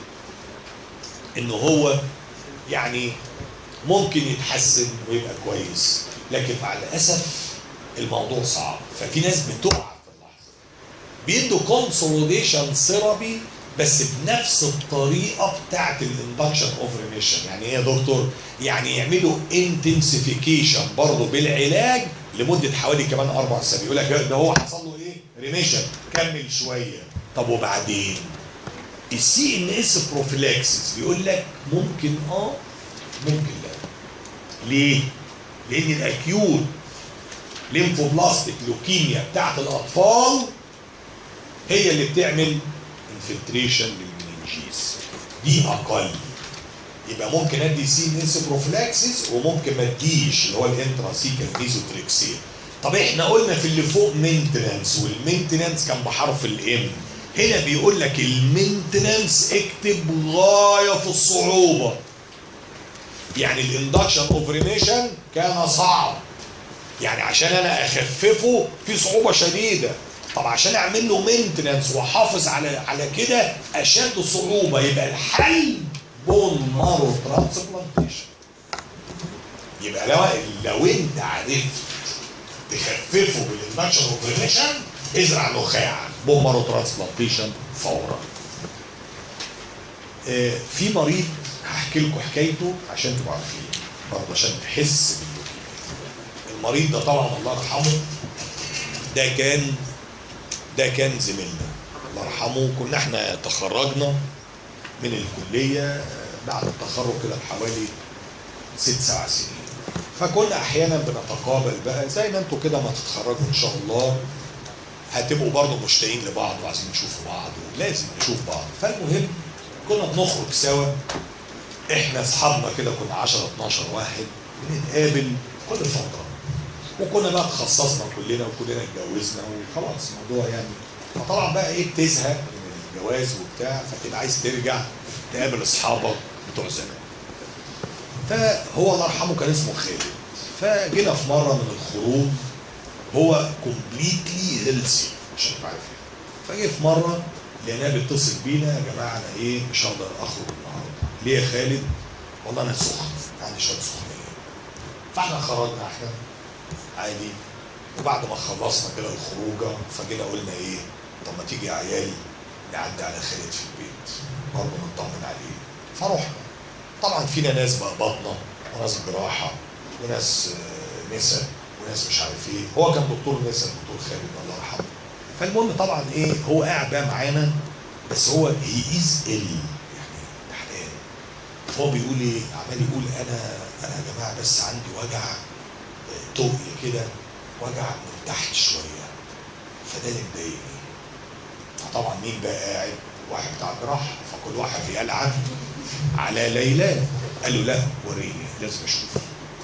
ان هو يعني ممكن يتحسن ويبقى كويس لكن مع الاسف الموضوع صعب ففي ناس بتقع في اللحظه بيدوا كونسوليديشن ثيرابي بس بنفس الطريقه بتاعت الاندكشن اوف ريميشن يعني ايه يا دكتور يعني يعملوا انتنسيفيكيشن برضه بالعلاج لمده حوالي كمان اربع اسابيع يقول لك ده هو حصل له ايه ريميشن كمل شويه طب وبعدين السي ان اس بروفيلاكسس بيقول لك ممكن اه ممكن لا ليه؟ لان الاكيوت ليمفوبلاستيك لوكيميا بتاعت الاطفال هي اللي بتعمل انفلتريشن للمننجيز دي اقل يبقى ممكن ادي سي ان اس بروفيلاكسس وممكن ما اديش اللي هو الانتراسيكال ميزوتريكسين طب احنا قلنا في اللي فوق مينتنانس والمينتنانس كان بحرف الام هنا بيقول لك المينتنانس اكتب غايه في الصعوبه يعني الاندكشن اوف ريميشن كان صعب يعني عشان انا اخففه في صعوبه شديده طب عشان اعمل له مينتنانس واحافظ على على كده اشد صعوبه يبقى الحل بون مارو ترانسبلانتيشن يبقى لو لو انت عرفت تخففه بالاندكشن اوف ريميشن ازرع نخاع بون مارو ترانسبلانتيشن فورا آه، في مريض هحكي لكم حكايته عشان تبقوا عارفين برضه عشان تحس باللوكيميا المريض ده طبعا الله يرحمه ده كان ده كان زميلنا الله يرحمه كنا احنا تخرجنا من الكليه بعد التخرج كده بحوالي ست سبع سنين فكنا احيانا بنتقابل بقى زي ما انتوا كده ما تتخرجوا ان شاء الله هتبقوا برضه مشتاقين لبعض وعايزين تشوفوا بعض ولازم نشوف بعض فالمهم كنا بنخرج سوا احنا اصحابنا كده كنا 10 12 واحد بنتقابل كل فتره وكنا بقى تخصصنا كلنا وكلنا اتجوزنا وخلاص الموضوع يعني فطبعا بقى ايه بتزهق من الجواز وبتاع فتبقى عايز ترجع تقابل اصحابك بتوع زمان فهو الله يرحمه كان اسمه خالد فجينا في مره من الخروج هو كومبليتلي هيلثي عشان تبقى عارف فجه في مره لقيناه بيتصل بينا يا جماعه انا ايه مش هقدر اخرج النهارده ليه يا خالد؟ والله انا سخن عندي شويه سخونيه فاحنا خرجنا احنا عادي وبعد ما خلصنا كده الخروجه فجينا قلنا ايه طب ما تيجي يا عيال نعدي على خالد في البيت برضه نطمن عليه فرحنا طبعا فينا ناس بقى بطنه وناس جراحه وناس آه، نسا وناس مش عارف ايه هو كان دكتور نسا دكتور خالد الله يرحمه فالمهم طبعا ايه هو قاعد بقى معانا بس هو هي از ال يعني تعبان فهو بيقول ايه عمال يقول انا انا يا جماعه بس عندي وجع آه، تقل كده وجع من تحت شويه فده اللي مضايقني فطبعا مين بقى قاعد واحد بتاع جراحه فكل واحد يلعب على ليلى قال له لا وريني لازم اشوف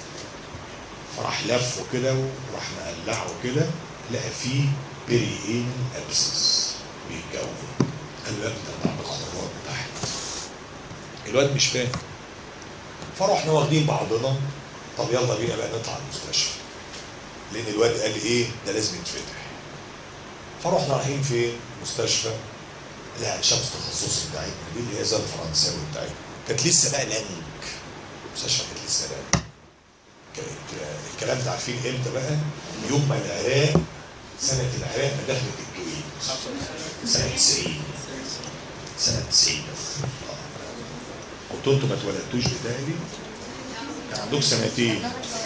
فراح لفه كده وراح مقلعه كده لقى فيه بيريين ابسس بيتكون قال له يا ابني ده عندك خراج تحت الواد مش فاهم فرحنا واخدين بعضنا طب يلا بينا بقى نطلع المستشفى لان الواد قال ايه ده لازم يتفتح فرحنا رايحين فين مستشفى لا عين شمس تخصصي بتاعتنا دي اللي هي زي الفرنساوي بتاعتنا كانت لسه بقى لانك مستشفى كانت لسه لانك كانت آه، الكلام ده عارفين امتى بقى يوم ما العراق سنة العراق ما دخلت الكويت سنة 90 سنة 90 آه. كنتوا انتوا ما اتولدتوش بتاعي كان عندك سنتين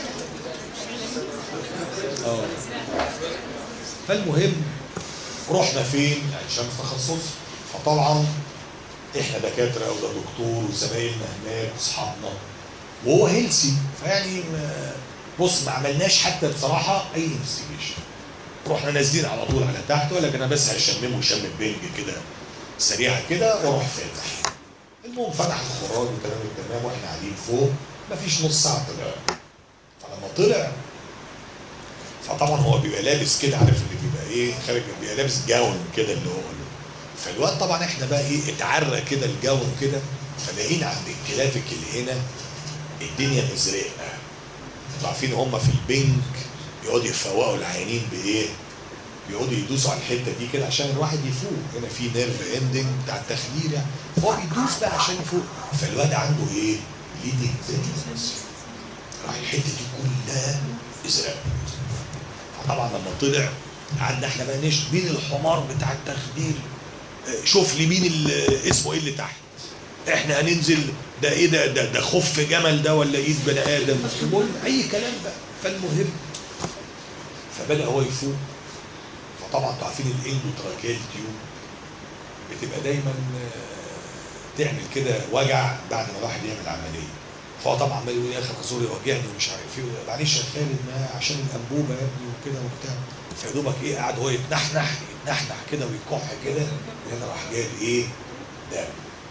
اه فالمهم رحنا فين؟ عين شمس تخصص فطبعا احنا دكاتره وده دكتور وزمايلنا هناك واصحابنا وهو هيلسي فيعني ما- بص ما عملناش حتى بصراحه اي انفستيجيشن رحنا نازلين على طول على تحت ولا انا بس هشممه شم بنج كده سريعه كده واروح فاتح المهم فتح الخراج وتمام التمام واحنا قاعدين فوق مفيش نص ساعه طلع فلما طلع فطبعا هو بيبقى لابس كده عارف اللي بيبقى ايه خارج بيبقى لابس جاون كده اللي هو فالواد طبعا احنا بقى ايه اتعرى كده الجاون كده فلاقيين عند الكلافك اللي هنا الدنيا مزرقه انتوا عارفين هم في البنك يقعدوا يفوقوا العيانين بايه؟ بيقعدوا يدوسوا على الحته دي كده عشان الواحد يفوق هنا في نيرف اندنج بتاع التخدير يعني هو بيدوس بقى عشان يفوق فالواد عنده ايه؟ ليدنج فيجنس راح الحته دي كلها ازرق فطبعا لما طلع قعدنا احنا بقى نشت مين الحمار بتاع التخدير آه، شوف لي مين ال- اسمه ايه اللي تحت احنا هننزل ده ايه ده ده, ده خف جمل ده ولا ايد بني ادم المهم اي كلام بقى فالمهم فبدا هو يفوق فطبعا انتوا عارفين الاندوتراكيال تيوب بتبقى دايما آه، تعمل كده وجع بعد ما الواحد يعمل عمليه فهو طبعا عمال يقول يا اخي انا زوري وجعني ومش عارف ايه معلش يا خالد ما عشان الانبوبه يا ابني وكده وبتاع فيا دوبك ايه قاعد هو يتنحنح يتنحنح كده ويكح كده وهنا راح جاي ايه دم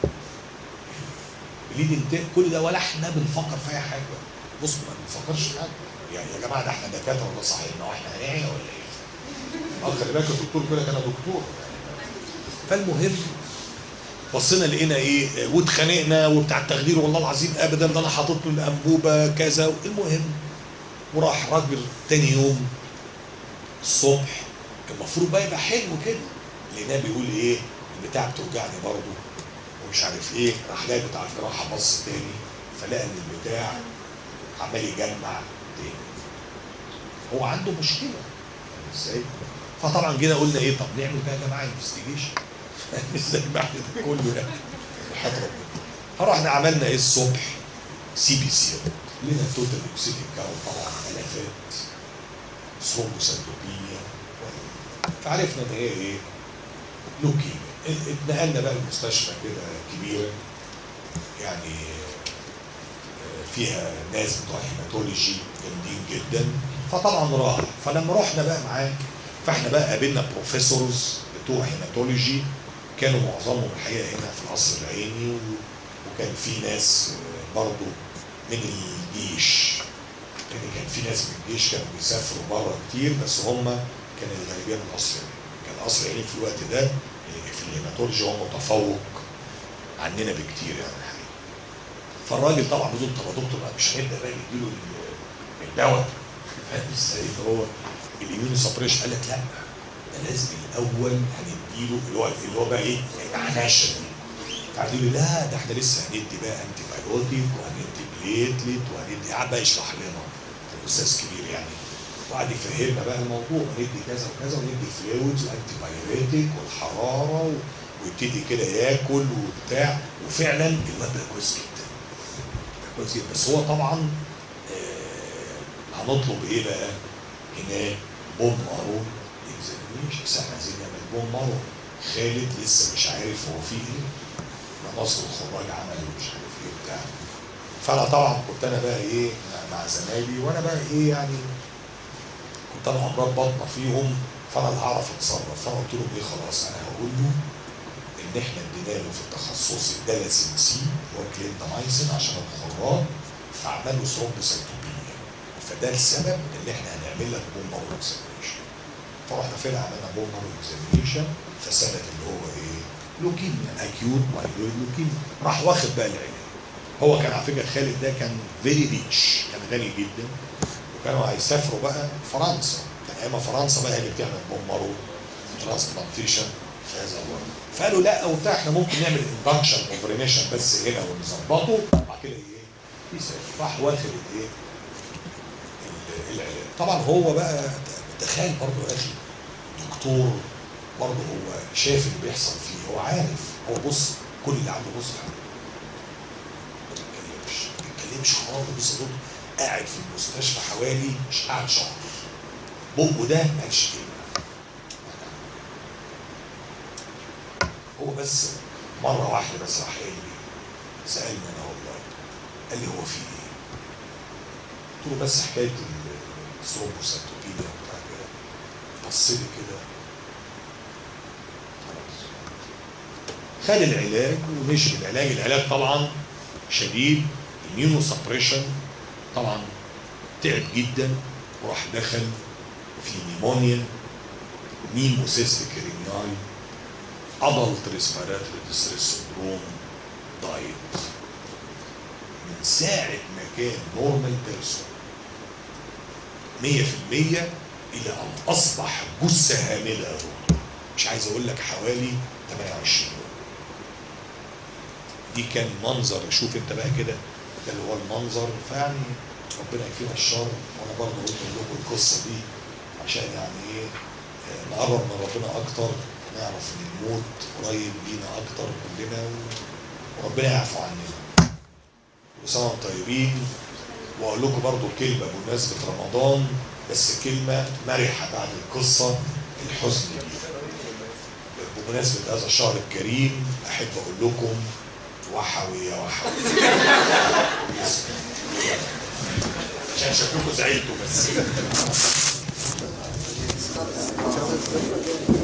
بليدنج تيب كل ده ولا احنا بنفكر في اي حاجه بص ما بنفكرش في حاجه يعني يا جماعه ده احنا دكاتره ولا صاحبنا واحنا هنعيا ولا ايه؟ اه خلي بالك الدكتور بيقول لك انا دكتور فالمهم بصينا لقينا ايه واتخانقنا وبتاع التخدير والله العظيم ابدا ده انا حاطط له الانبوبه كذا المهم وراح راجل تاني يوم الصبح المفروض بقى يبقى حلو كده لقيناه بيقول ايه البتاع بتوجعني برضه ومش عارف ايه راح لاقي بتاع الجراحه بص تاني فلقى ان البتاع عمال يجمع تاني هو عنده مشكله فاهم ازاي؟ فطبعا جينا قلنا ايه طب نعمل بقى يا جماعه انفستيجيشن ازاي بعد ده كله يعني حياة ربنا فرحنا عملنا ايه الصبح سي بي سي لنا توتال اوكسيدين كاونت طبعا الافات ثرومبوسيتوبينيا فعرفنا ان هي ايه لوكيميا اتنقلنا بقى المستشفى كده كبيره يعني آه، فيها ناس بتوع هيماتولوجي جامدين جدا فطبعا راح فلما رحنا بقى معاه فاحنا بقى قابلنا بروفيسورز بتوع هيماتولوجي كانوا معظمهم الحقيقه هنا في القصر العيني و- وكان في ناس آه، برضو من الجيش لان كان في ناس من الجيش كانوا بيسافروا بره كتير بس هم كان الغالبيه من القصر العيني كان القصر العيني في الوقت ده آه، في الهيماتولوجي هو متفوق عننا بكتير يعني الحقيقه فالراجل طبعا بيقول طب يا دكتور بقى مش هنبدا بقى نديله ال- الدواء فاهم ازاي هو الاميون سبريشن قال لك لا ده لازم الاول هنديله اللي هو اللي هو بقى ايه العناشه دي فقالوا لي لا ده احنا لسه هندي بقى انتي بايوتيك وهندي بليتلت وهندي قعد بقى يشرح لنا استاذ كبير يعني وقعد يفهمنا بقى الموضوع ندي كذا وكذا وندي فلويدز وانتي بايوتيك والحراره و... ويبتدي كده ياكل وبتاع وفعلا الواد بقى كويس جدا بقى كويس جدا بس هو طبعا آه هنطلب ايه بقى هناك بوم مارو اكزامينيشن بس احنا عايزين نعمل بوم مارو خالد لسه مش عارف هو فيه ايه ده نصر الخراج عمل ومش عارف ايه بتاع فانا طبعا كنت انا بقى ايه مع- مع زمايلي وانا بقى ايه يعني كنت انا امراض بطنه فيهم فانا اللي هعرف اتصرف فانا قلت لهم ايه خلاص انا هقول له ان احنا ادينا له في التخصص الدلاسين سي هو كلينتامايسين عشان الخراج فعمل له ثرومبوسيتوبينيا فده السبب ان احنا هنعمل لك بوم مارو اكزامينيشن فرحنا فعلا عملنا بوم مارو اكزامينيشن فثبت اللي هو ايه لوكيميا اكيوت مايلويد لوكيميا راح واخد بقى العلاج هو كان على فكره خالد ده كان فيري ريتش كان غني جدا وكانوا هيسافروا بقى فرنسا كان ايام فرنسا بقى هي اللي بتعمل بوم مارو ترانسبلانتيشن في هذا الوقت فقالوا لا وبتاع احنا ممكن نعمل اندكشن اوف ريميشن بس هنا ونظبطه وبعد كده ايه يسافر راح واخد الايه ال- العلاج طبعا هو بقى تخيل برضه يا اخي دكتور برضه هو شايف اللي بيحصل فيه هو عارف هو بص كل اللي عنده بص ما بيتكلمش ما بيتكلمش خالص بص يا دكتور قاعد في المستشفى حوالي مش قاعد شهر بقه ده ما قالش كلمه هو بس مره واحده بس راح قال لي سالني انا والله قال لي هو في ايه؟ قلت له بس حكايه الثرومبوسيتوبينيا وبتاع كده بص لي كده خلاص خد العلاج ومشي بالعلاج العلاج طبعا شديد immuno سبريشن طبعا تعب جدا وراح دخل في نيمونيا نيموسيستيك ريناي adult respiratory distress syndrome died من ساعة ما كان نورمال بيرسون 100% الى ان اصبح جثه هامله يا دكتور مش عايز اقول لك حوالي 28 يوم دي كان منظر شوف انت بقى كده ده اللي هو المنظر فيعني ربنا يكفينا الشر وانا برضه قلت لكم القصه دي عشان يعني ايه آه، نقرب من ربنا اكتر نعرف ان الموت قريب لينا اكتر كلنا و- وربنا يعفو عننا كل سنه وانتم طيبين واقول لكم برضه كلمه بمناسبه رمضان بس كلمه مرحه بعد القصه الحزن دي بمناسبه هذا الشهر الكريم احب اقول لكم وحوي يا وحوي عشان شكلكم زعلتوا بس